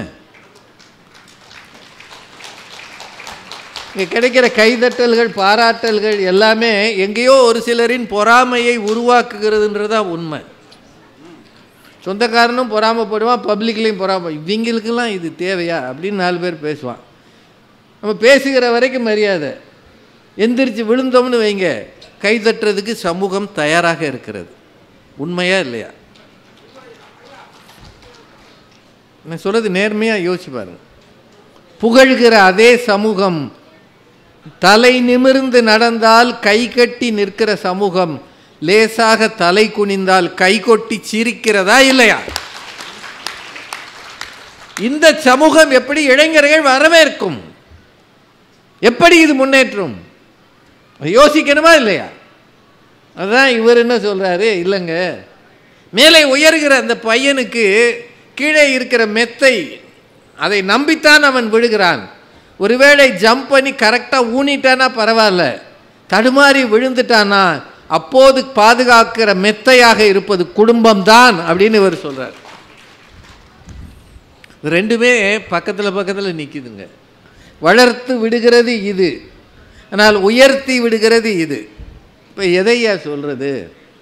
இங்கே கிடைக்கிற கைதட்டல்கள் பாராட்டல்கள் எல்லாமே எங்கேயோ ஒரு சிலரின் பொறாமையை உருவாக்குகிறதுன்றது தான் உண்மை சொந்தக்காரனும் பொறாமப்படுவான் பப்ளிக்லேயும் பொறாம இவங்களுக்கெல்லாம் இது தேவையா அப்படின்னு நாலு பேர் பேசுவான் நம்ம பேசுகிற வரைக்கும் மரியாதை எந்திரிச்சு விழுந்தோம்னு வைங்க கை தட்டுறதுக்கு சமூகம் தயாராக இருக்கிறது உண்மையா இல்லையா நான் சொல்றது நேர்மையாக யோசிச்சு பாருங்க புகழ்கிற அதே சமூகம் தலை நிமிர்ந்து நடந்தால் கை கட்டி நிற்கிற சமூகம் லேசாக தலை குனிந்தால் கை கொட்டி சிரிக்கிறதா இல்லையா இந்த சமூகம் எப்படி இளைஞர்கள் வரவேற்கும் எப்படி இது முன்னேற்றும் யோசிக்கணுமா இல்லையா அதான் இவர் என்ன சொல்றாரு இல்லைங்க மேலே உயர்கிற அந்த பையனுக்கு கீழே இருக்கிற மெத்தை அதை நம்பித்தான் அவன் விழுகிறான் ஒருவேளை ஜம்ப் பண்ணி கரெக்டாக ஊனிட்டானா பரவாயில்ல தடுமாறி விழுந்துட்டானா அப்போது பாதுகாக்கிற மெத்தையாக இருப்பது குடும்பம்தான் அப்படின்னு இவர் சொல்றார் ரெண்டுமே பக்கத்தில் பக்கத்தில் நிற்கிதுங்க வளர்த்து விடுகிறது இது ஆனால் உயர்த்தி விடுகிறது இது இப்போ எதையா சொல்கிறது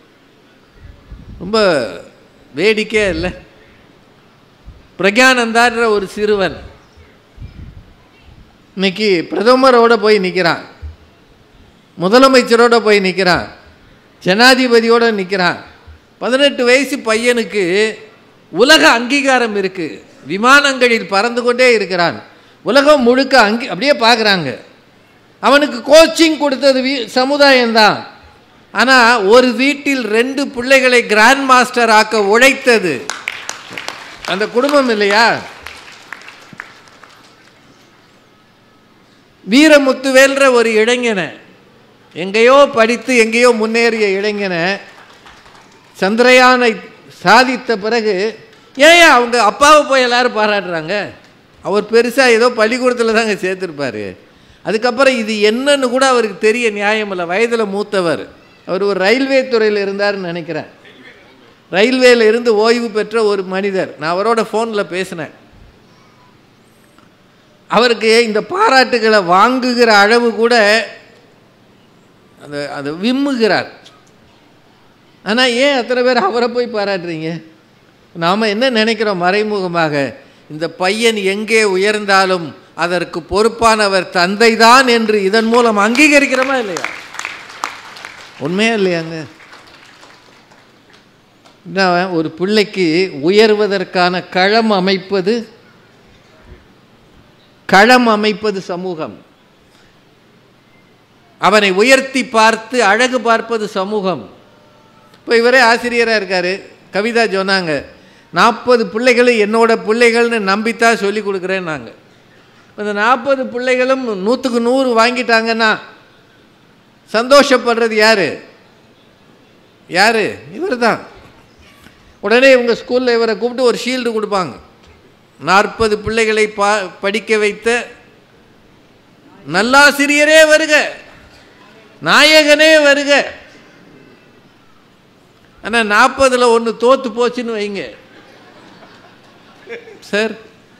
ரொம்ப வேடிக்கையாக இல்லை பிரக்யானந்தான்ற ஒரு சிறுவன் இன்னைக்கு பிரதமரோட போய் நிற்கிறான் முதலமைச்சரோட போய் நிற்கிறான் ஜனாதிபதியோட நிற்கிறான் பதினெட்டு வயசு பையனுக்கு உலக அங்கீகாரம் இருக்கு விமானங்களில் பறந்து கொண்டே இருக்கிறான் உலகம் முழுக்க அங்கி அப்படியே பார்க்குறாங்க அவனுக்கு கோச்சிங் கொடுத்தது வீ சமுதாயம்தான் ஆனால் ஒரு வீட்டில் ரெண்டு பிள்ளைகளை கிராண்ட் மாஸ்டர் ஆக்க உழைத்தது அந்த குடும்பம் இல்லையா வீரமுத்துவேல்ற ஒரு இளைஞனை எங்கேயோ படித்து எங்கேயோ முன்னேறிய இளைஞனை சந்திரயானை சாதித்த பிறகு ஏன் அவங்க அப்பாவை போய் எல்லாரும் பாராட்டுறாங்க அவர் பெருசாக ஏதோ பள்ளிக்கூடத்தில் தாங்க சேர்த்துருப்பாரு அதுக்கப்புறம் இது என்னன்னு கூட அவருக்கு தெரிய நியாயம் இல்லை வயதில் மூத்தவர் அவர் ஒரு ரயில்வே துறையில் இருந்தாருன்னு நினைக்கிறேன் ரயில்வேல இருந்து ஓய்வு பெற்ற ஒரு மனிதர் நான் அவரோட ஃபோனில் பேசினேன் அவருக்கு இந்த பாராட்டுகளை வாங்குகிற அளவு கூட அந்த அதை விம்முகிறார் ஆனால் ஏன் அத்தனை பேர் அவரை போய் பாராட்டுறீங்க நாம் என்ன நினைக்கிறோம் மறைமுகமாக இந்த பையன் எங்கே உயர்ந்தாலும் அதற்கு பொறுப்பானவர் தந்தைதான் என்று இதன் மூலம் அங்கீகரிக்கிறோமா இல்லையா உண்மையா இல்லையாங்க என்ன ஒரு பிள்ளைக்கு உயர்வதற்கான களம் அமைப்பது களம் அமைப்பது சமூகம் அவனை உயர்த்தி பார்த்து அழகு பார்ப்பது சமூகம் இப்போ இவரே ஆசிரியராக இருக்கார் கவிதா சொன்னாங்க நாற்பது பிள்ளைகளும் என்னோட பிள்ளைகள்னு நம்பித்தான் சொல்லி கொடுக்குறேன் நாங்கள் இந்த நாற்பது பிள்ளைகளும் நூற்றுக்கு நூறு வாங்கிட்டாங்கன்னா சந்தோஷப்படுறது யார் யார் இவர் தான் உடனே இவங்க ஸ்கூலில் இவரை கூப்பிட்டு ஒரு ஷீல்டு கொடுப்பாங்க நாற்பது பிள்ளைகளை பா படிக்க வைத்த நல்லாசிரியரே வருக நாயகனே வருக ஆனால் நாற்பதில் ஒன்று தோத்து போச்சுன்னு வைங்க சார்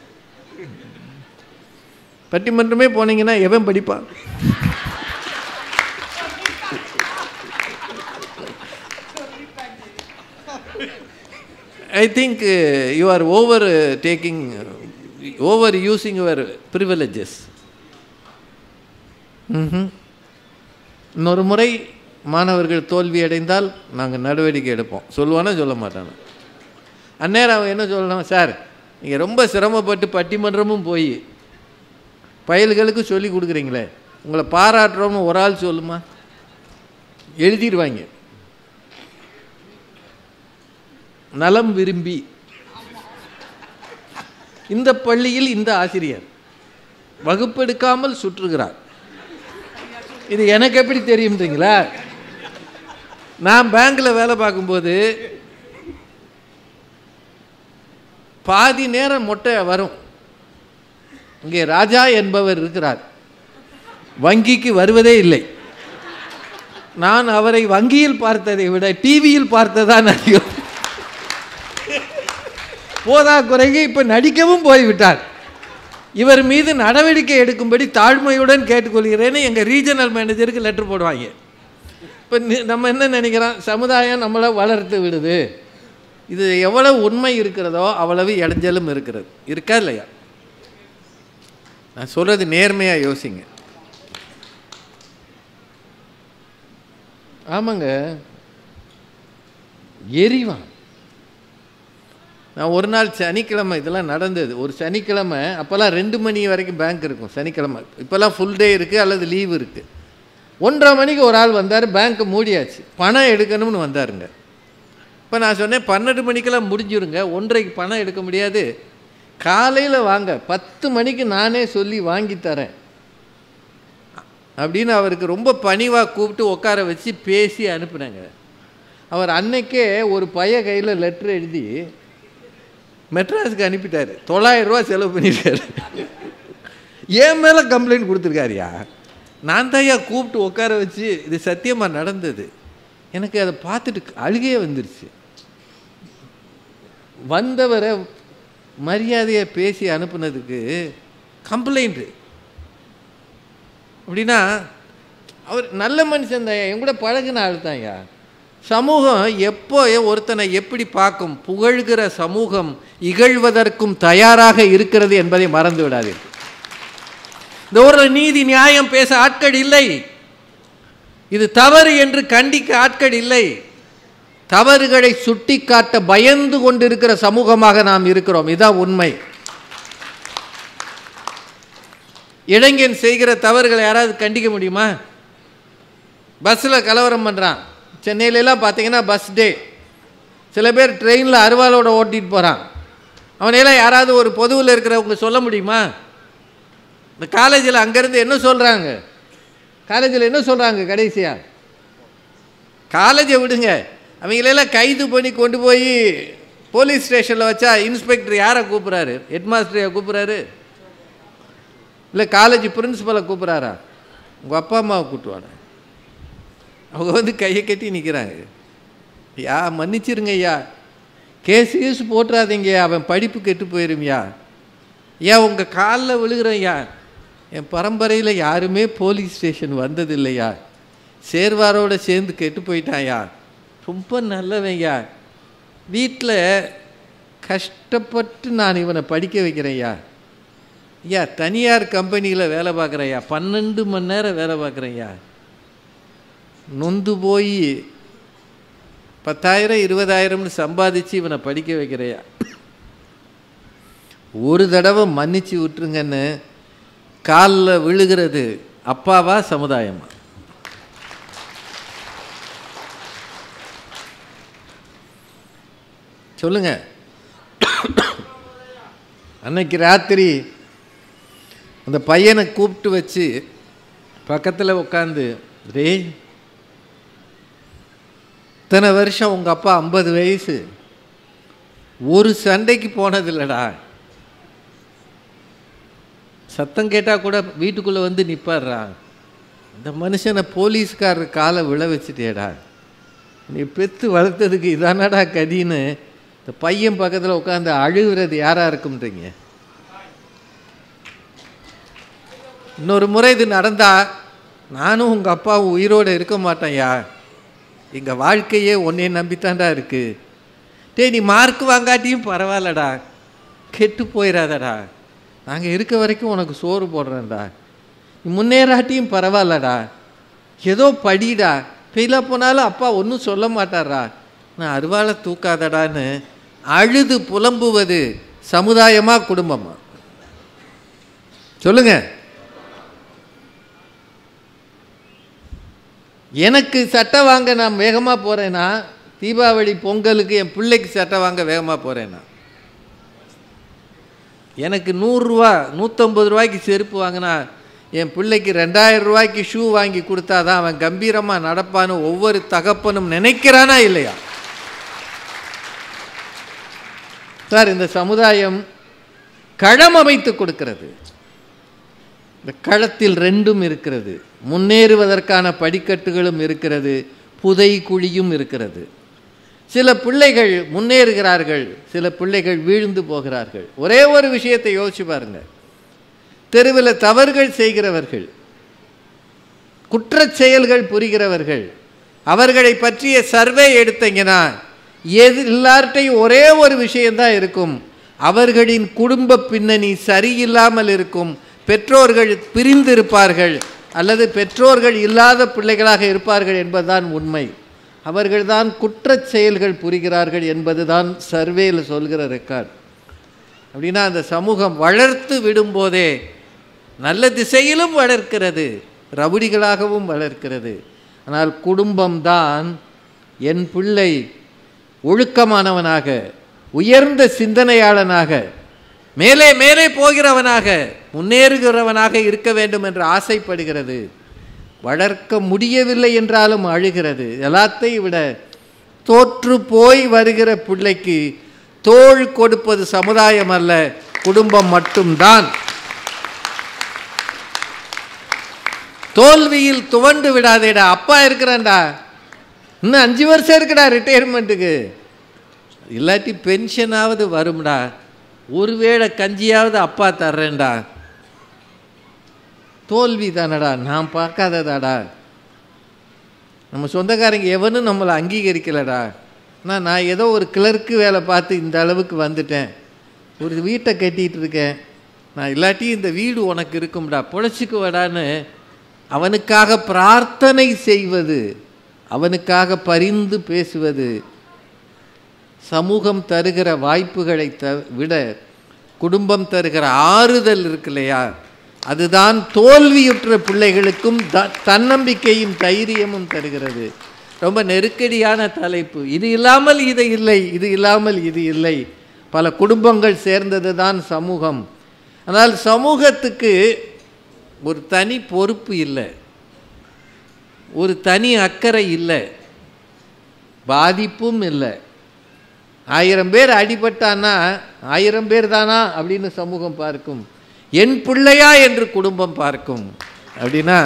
பட்டிமன்றமே போனீங்கன்னா எவன் படிப்பான் I think you are over taking over using your privileges இன்னொரு முறை மாணவர்கள் தோல்வி அடைந்தால் நாங்கள் நடவடிக்கை எடுப்போம் சொல்லுவானா சொல்ல மாட்டானா அந்நேரம் அவன் என்ன சொல்லணும் சார் நீங்கள் ரொம்ப சிரமப்பட்டு பட்டிமன்றமும் போய் பயல்களுக்கு சொல்லி கொடுக்குறீங்களே உங்களை பாராட்டுறோம்னு ஒரு ஆள் சொல்லுமா எழுதிடுவாங்க நலம் விரும்பி இந்த பள்ளியில் இந்த ஆசிரியர் வகுப்பெடுக்காமல் சுற்றுகிறார் இது எனக்கு எப்படி தெரியும்ன்றீங்களா நான் பேங்க்கில் வேலை பார்க்கும்போது பாதி நேரம் மொட்டை வரும் இங்கே ராஜா என்பவர் இருக்கிறார் வங்கிக்கு வருவதே இல்லை நான் அவரை வங்கியில் பார்த்ததை விட டிவியில் பார்த்ததான் அதிகம் போதா குறைக்கு இப்போ நடிக்கவும் போய்விட்டார் இவர் மீது நடவடிக்கை எடுக்கும்படி தாழ்மையுடன் கேட்டுக்கொள்கிறேன்னு எங்கள் ரீஜனல் மேனேஜருக்கு லெட்டர் போடுவாங்க இப்போ நம்ம என்ன நினைக்கிறோம் சமுதாயம் நம்மளை வளர்த்து விடுது இது எவ்வளவு உண்மை இருக்கிறதோ அவ்வளவு இடைஞ்சலும் இருக்கிறது இருக்கா இல்லையா நான் சொல்கிறது நேர்மையாக யோசிங்க ஆமாங்க எரிவான் நான் ஒரு நாள் சனிக்கிழமை இதெல்லாம் நடந்தது ஒரு சனிக்கிழமை அப்போல்லாம் ரெண்டு மணி வரைக்கும் பேங்க் இருக்கும் சனிக்கிழமை இப்போல்லாம் ஃபுல் டே இருக்குது அல்லது லீவு இருக்குது ஒன்றரை மணிக்கு ஒரு ஆள் வந்தார் பேங்க்கு மூடியாச்சு பணம் எடுக்கணும்னு வந்தாருங்க இப்போ நான் சொன்னேன் பன்னெண்டு மணிக்கெல்லாம் முடிஞ்சிருங்க ஒன்றரைக்கு பணம் எடுக்க முடியாது காலையில் வாங்க பத்து மணிக்கு நானே சொல்லி வாங்கி தரேன் அப்படின்னு அவருக்கு ரொம்ப பணிவாக கூப்பிட்டு உட்கார வச்சு பேசி அனுப்புனேங்க அவர் அன்னைக்கே ஒரு பைய கையில் லெட்ரு எழுதி மெட்ராஸுக்கு அனுப்பிட்டார் தொள்ளாயிரம் ரூபா செலவு பண்ணிட்டாரு என் மேலே கம்ப்ளைண்ட் கொடுத்துருக்காருயா நான் தான்யா கூப்பிட்டு உட்கார வச்சு இது சத்தியமாக நடந்தது எனக்கு அதை பார்த்துட்டு அழுகையே வந்துருச்சு வந்தவரை மரியாதையை பேசி அனுப்புனதுக்கு கம்ப்ளைண்ட்டு அப்படின்னா அவர் நல்ல மனுஷன் தான் என் கூட பழகின ஆள் தான்யா சமூகம் எப்போ ஒருத்தனை எப்படி பார்க்கும் புகழ்கிற சமூகம் இகழ்வதற்கும் தயாராக இருக்கிறது என்பதை மறந்து விடாதீர்கள் இந்த ஊரில் நீதி நியாயம் பேச ஆட்கள் இல்லை இது தவறு என்று கண்டிக்க ஆட்கள் இல்லை தவறுகளை சுட்டிக்காட்ட பயந்து கொண்டிருக்கிற சமூகமாக நாம் இருக்கிறோம் இதுதான் உண்மை இளைஞன் செய்கிற தவறுகளை யாராவது கண்டிக்க முடியுமா பஸ்ஸில் கலவரம் பண்ணுறான் சென்னையிலலாம் பார்த்தீங்கன்னா பஸ் டே சில பேர் ட்ரெயினில் அருவாளோட ஓட்டிகிட்டு போகிறான் அவனையெல்லாம் யாராவது ஒரு பொதுவில் இருக்கிறவங்க சொல்ல முடியுமா இந்த காலேஜில் அங்கேருந்து என்ன சொல்கிறாங்க காலேஜில் என்ன சொல்கிறாங்க கடைசியாக காலேஜை விடுங்க அவங்களெல்லாம் கைது பண்ணி கொண்டு போய் போலீஸ் ஸ்டேஷனில் வச்சா இன்ஸ்பெக்டர் யாரை கூப்பிட்றாரு ஹெட்மாஸ்டரையா கூப்பிட்றாரு இல்லை காலேஜ் பிரின்ஸிபலை கூப்பிட்றாரா உங்கள் அப்பா அம்மாவை கூப்பிட்டுவாடா அவங்க வந்து கையை கட்டி நிற்கிறாங்க யா மன்னிச்சிருங்க ஐயா கேஸ் கேஸ் போட்டுறாதீங்க அவன் படிப்பு கெட்டு போயிரும்யா ஏன் உங்கள் காலில் விழுகிறேன்யா என் பரம்பரையில் யாருமே போலீஸ் ஸ்டேஷன் வந்ததில்லையா சேர்வாரோட சேர்ந்து கெட்டு போயிட்டான்யா ரொம்ப நல்லவன்யா வீட்டில் கஷ்டப்பட்டு நான் இவனை படிக்க வைக்கிறேன்யா ஐயா தனியார் கம்பெனியில் வேலை பார்க்குறேன்யா பன்னெண்டு மணி நேரம் வேலை பார்க்குறேன்யா நொந்து போய் பத்தாயிரம் இருபதாயிரம்னு சம்பாதிச்சு இவனை படிக்க வைக்கிறையா ஒரு தடவை மன்னிச்சு விட்டுருங்கன்னு காலில் விழுகிறது அப்பாவா சமுதாயமா சொல்லுங்க அன்னைக்கு ராத்திரி அந்த பையனை கூப்பிட்டு வச்சு பக்கத்தில் உட்காந்து டேய் இத்தனை வருஷம் உங்கள் அப்பா ஐம்பது வயசு ஒரு சண்டைக்கு போனதில்லடா சத்தம் கேட்டால் கூட வீட்டுக்குள்ளே வந்து நிற்பாடுறா இந்த மனுஷனை போலீஸ்காரர் காலை விழ வச்சுட்டேடா நீ பெற்று வளர்த்ததுக்கு இதானடா கதின்னு இந்த பையன் பக்கத்தில் உட்காந்து அழுகிறது யாராக இருக்கும்ன்றீங்க இன்னொரு முறை இது நடந்தா நானும் உங்கள் அப்பாவும் உயிரோடு இருக்க மாட்டேன்யா எங்கள் வாழ்க்கையே உன்னைய நம்பித்தான்டா இருக்கு டேய் நீ மார்க் வாங்காட்டியும் பரவாயில்லடா கெட்டு போயிடாதடா நாங்கள் இருக்க வரைக்கும் உனக்கு சோறு போடுறேன்டா நீ முன்னேறாட்டியும் பரவாயில்லடா ஏதோ படிடா ஃபெயிலாக போனாலும் அப்பா ஒன்றும் சொல்ல மாட்டாரா நான் அருவாளை தூக்காதடான்னு அழுது புலம்புவது சமுதாயமா குடும்பமா சொல்லுங்க எனக்கு சட்டை வாங்க நான் வேகமாக போகிறேன்னா தீபாவளி பொங்கலுக்கு என் பிள்ளைக்கு சட்டை வாங்க வேகமாக போகிறேன்னா எனக்கு நூறுரூவா நூற்றம்பது ரூபாய்க்கு செருப்பு வாங்கினா என் பிள்ளைக்கு ரெண்டாயிரம் ரூபாய்க்கு ஷூ வாங்கி கொடுத்தா தான் அவன் கம்பீரமாக நடப்பான்னு ஒவ்வொரு தகப்பனும் நினைக்கிறானா இல்லையா சார் இந்த சமுதாயம் களம் அமைத்து கொடுக்கிறது இந்த களத்தில் ரெண்டும் இருக்கிறது முன்னேறுவதற்கான படிக்கட்டுகளும் இருக்கிறது புதை குழியும் இருக்கிறது சில பிள்ளைகள் முன்னேறுகிறார்கள் சில பிள்ளைகள் வீழ்ந்து போகிறார்கள் ஒரே ஒரு விஷயத்தை யோசிச்சு பாருங்க தெருவில் தவறுகள் செய்கிறவர்கள் குற்றச் செயல்கள் புரிகிறவர்கள் அவர்களை பற்றிய சர்வே எடுத்தீங்கன்னா எது எல்லார்ட்டையும் ஒரே ஒரு விஷயம்தான் இருக்கும் அவர்களின் குடும்ப பின்னணி சரியில்லாமல் இருக்கும் பெற்றோர்கள் பிரிந்து இருப்பார்கள் அல்லது பெற்றோர்கள் இல்லாத பிள்ளைகளாக இருப்பார்கள் என்பதுதான் உண்மை அவர்கள்தான் குற்றச் செயல்கள் புரிகிறார்கள் என்பதுதான் சர்வேயில் சொல்கிற ரெக்கார்ட் அப்படின்னா அந்த சமூகம் வளர்த்து விடும்போதே நல்ல திசையிலும் வளர்க்கிறது ரவுடிகளாகவும் வளர்க்கிறது ஆனால் குடும்பம்தான் என் பிள்ளை ஒழுக்கமானவனாக உயர்ந்த சிந்தனையாளனாக மேலே மேலே போகிறவனாக முன்னேறுகிறவனாக இருக்க வேண்டும் என்று ஆசைப்படுகிறது வளர்க்க முடியவில்லை என்றாலும் அழுகிறது எல்லாத்தையும் விட தோற்று போய் வருகிற பிள்ளைக்கு தோள் கொடுப்பது சமுதாயம் அல்ல குடும்பம் மட்டும்தான் தோல்வியில் துவண்டு விடாதேடா அப்பா இருக்கிறான்டா இன்னும் அஞ்சு வருஷம் இருக்குடா ரிட்டையர்மெண்ட்டுக்கு இல்லாட்டி பென்ஷனாவது வரும்டா ஒருவேளை கஞ்சியாவது அப்பா தர்றேன்டா தோல்வி தானடா நான் பார்க்காததாடா நம்ம சொந்தக்காரங்க எவனும் நம்மளை அங்கீகரிக்கலடா நான் நான் ஏதோ ஒரு கிளர்க்கு வேலை பார்த்து இந்த அளவுக்கு வந்துட்டேன் ஒரு வீட்டை கட்டிகிட்டு இருக்கேன் நான் இல்லாட்டி இந்த வீடு உனக்கு இருக்கும்டா பொழைச்சிக்குவடான்னு அவனுக்காக பிரார்த்தனை செய்வது அவனுக்காக பரிந்து பேசுவது சமூகம் தருகிற வாய்ப்புகளை த விட குடும்பம் தருகிற ஆறுதல் இருக்கு இல்லையா அதுதான் தோல்வியுற்ற பிள்ளைகளுக்கும் த தன்னம்பிக்கையும் தைரியமும் தருகிறது ரொம்ப நெருக்கடியான தலைப்பு இது இல்லாமல் இது இல்லை இது இல்லாமல் இது இல்லை பல குடும்பங்கள் சேர்ந்தது தான் சமூகம் ஆனால் சமூகத்துக்கு ஒரு தனி பொறுப்பு இல்லை ஒரு தனி அக்கறை இல்லை பாதிப்பும் இல்லை ஆயிரம் பேர் அடிபட்டானா ஆயிரம் பேர் தானா அப்படின்னு சமூகம் பார்க்கும் என் பிள்ளையா என்று குடும்பம் பார்க்கும் அப்படின்னா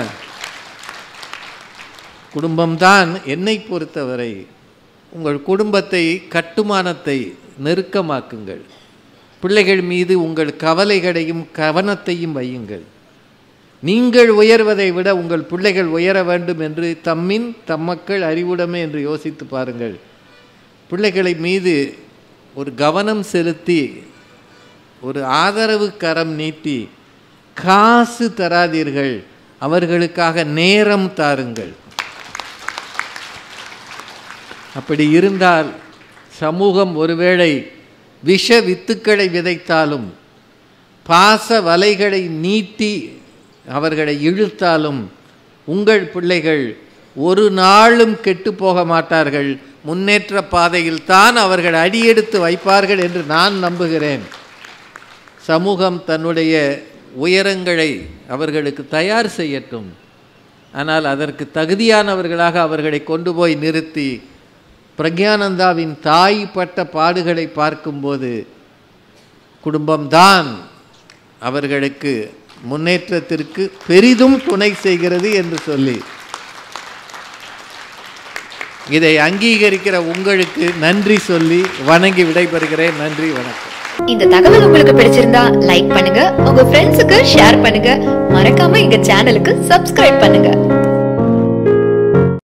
குடும்பம்தான் என்னை பொறுத்தவரை உங்கள் குடும்பத்தை கட்டுமானத்தை நெருக்கமாக்குங்கள் பிள்ளைகள் மீது உங்கள் கவலைகளையும் கவனத்தையும் வையுங்கள் நீங்கள் உயர்வதை விட உங்கள் பிள்ளைகள் உயர வேண்டும் என்று தம்மின் தம்மக்கள் அறிவுடைமை என்று யோசித்து பாருங்கள் பிள்ளைகளை மீது ஒரு கவனம் செலுத்தி ஒரு ஆதரவு கரம் நீட்டி காசு தராதீர்கள் அவர்களுக்காக நேரம் தாருங்கள் அப்படி இருந்தால் சமூகம் ஒருவேளை விஷ வித்துக்களை விதைத்தாலும் பாச வலைகளை நீட்டி அவர்களை இழுத்தாலும் உங்கள் பிள்ளைகள் ஒரு நாளும் கெட்டு போக மாட்டார்கள் முன்னேற்ற பாதையில் தான் அவர்கள் அடியெடுத்து வைப்பார்கள் என்று நான் நம்புகிறேன் சமூகம் தன்னுடைய உயரங்களை அவர்களுக்கு தயார் செய்யட்டும் ஆனால் அதற்கு தகுதியானவர்களாக அவர்களை கொண்டு போய் நிறுத்தி பிரக்யானந்தாவின் தாய் பட்ட பாடுகளை பார்க்கும்போது குடும்பம்தான் அவர்களுக்கு முன்னேற்றத்திற்கு பெரிதும் துணை செய்கிறது என்று சொல்லி இதை அங்கீகரிக்கிற உங்களுக்கு நன்றி சொல்லி வணங்கி விடைபெறுகிறேன் நன்றி வணக்கம் இந்த தகவல் உங்களுக்கு பிடிச்சிருந்தா லைக் பண்ணுங்க உங்க ஃப்ரெண்ட்ஸுக்கு ஷேர் பண்ணுங்க மறக்காம எங்க சேனலுக்கு சப்ஸ்கிரைப் பண்ணுங்க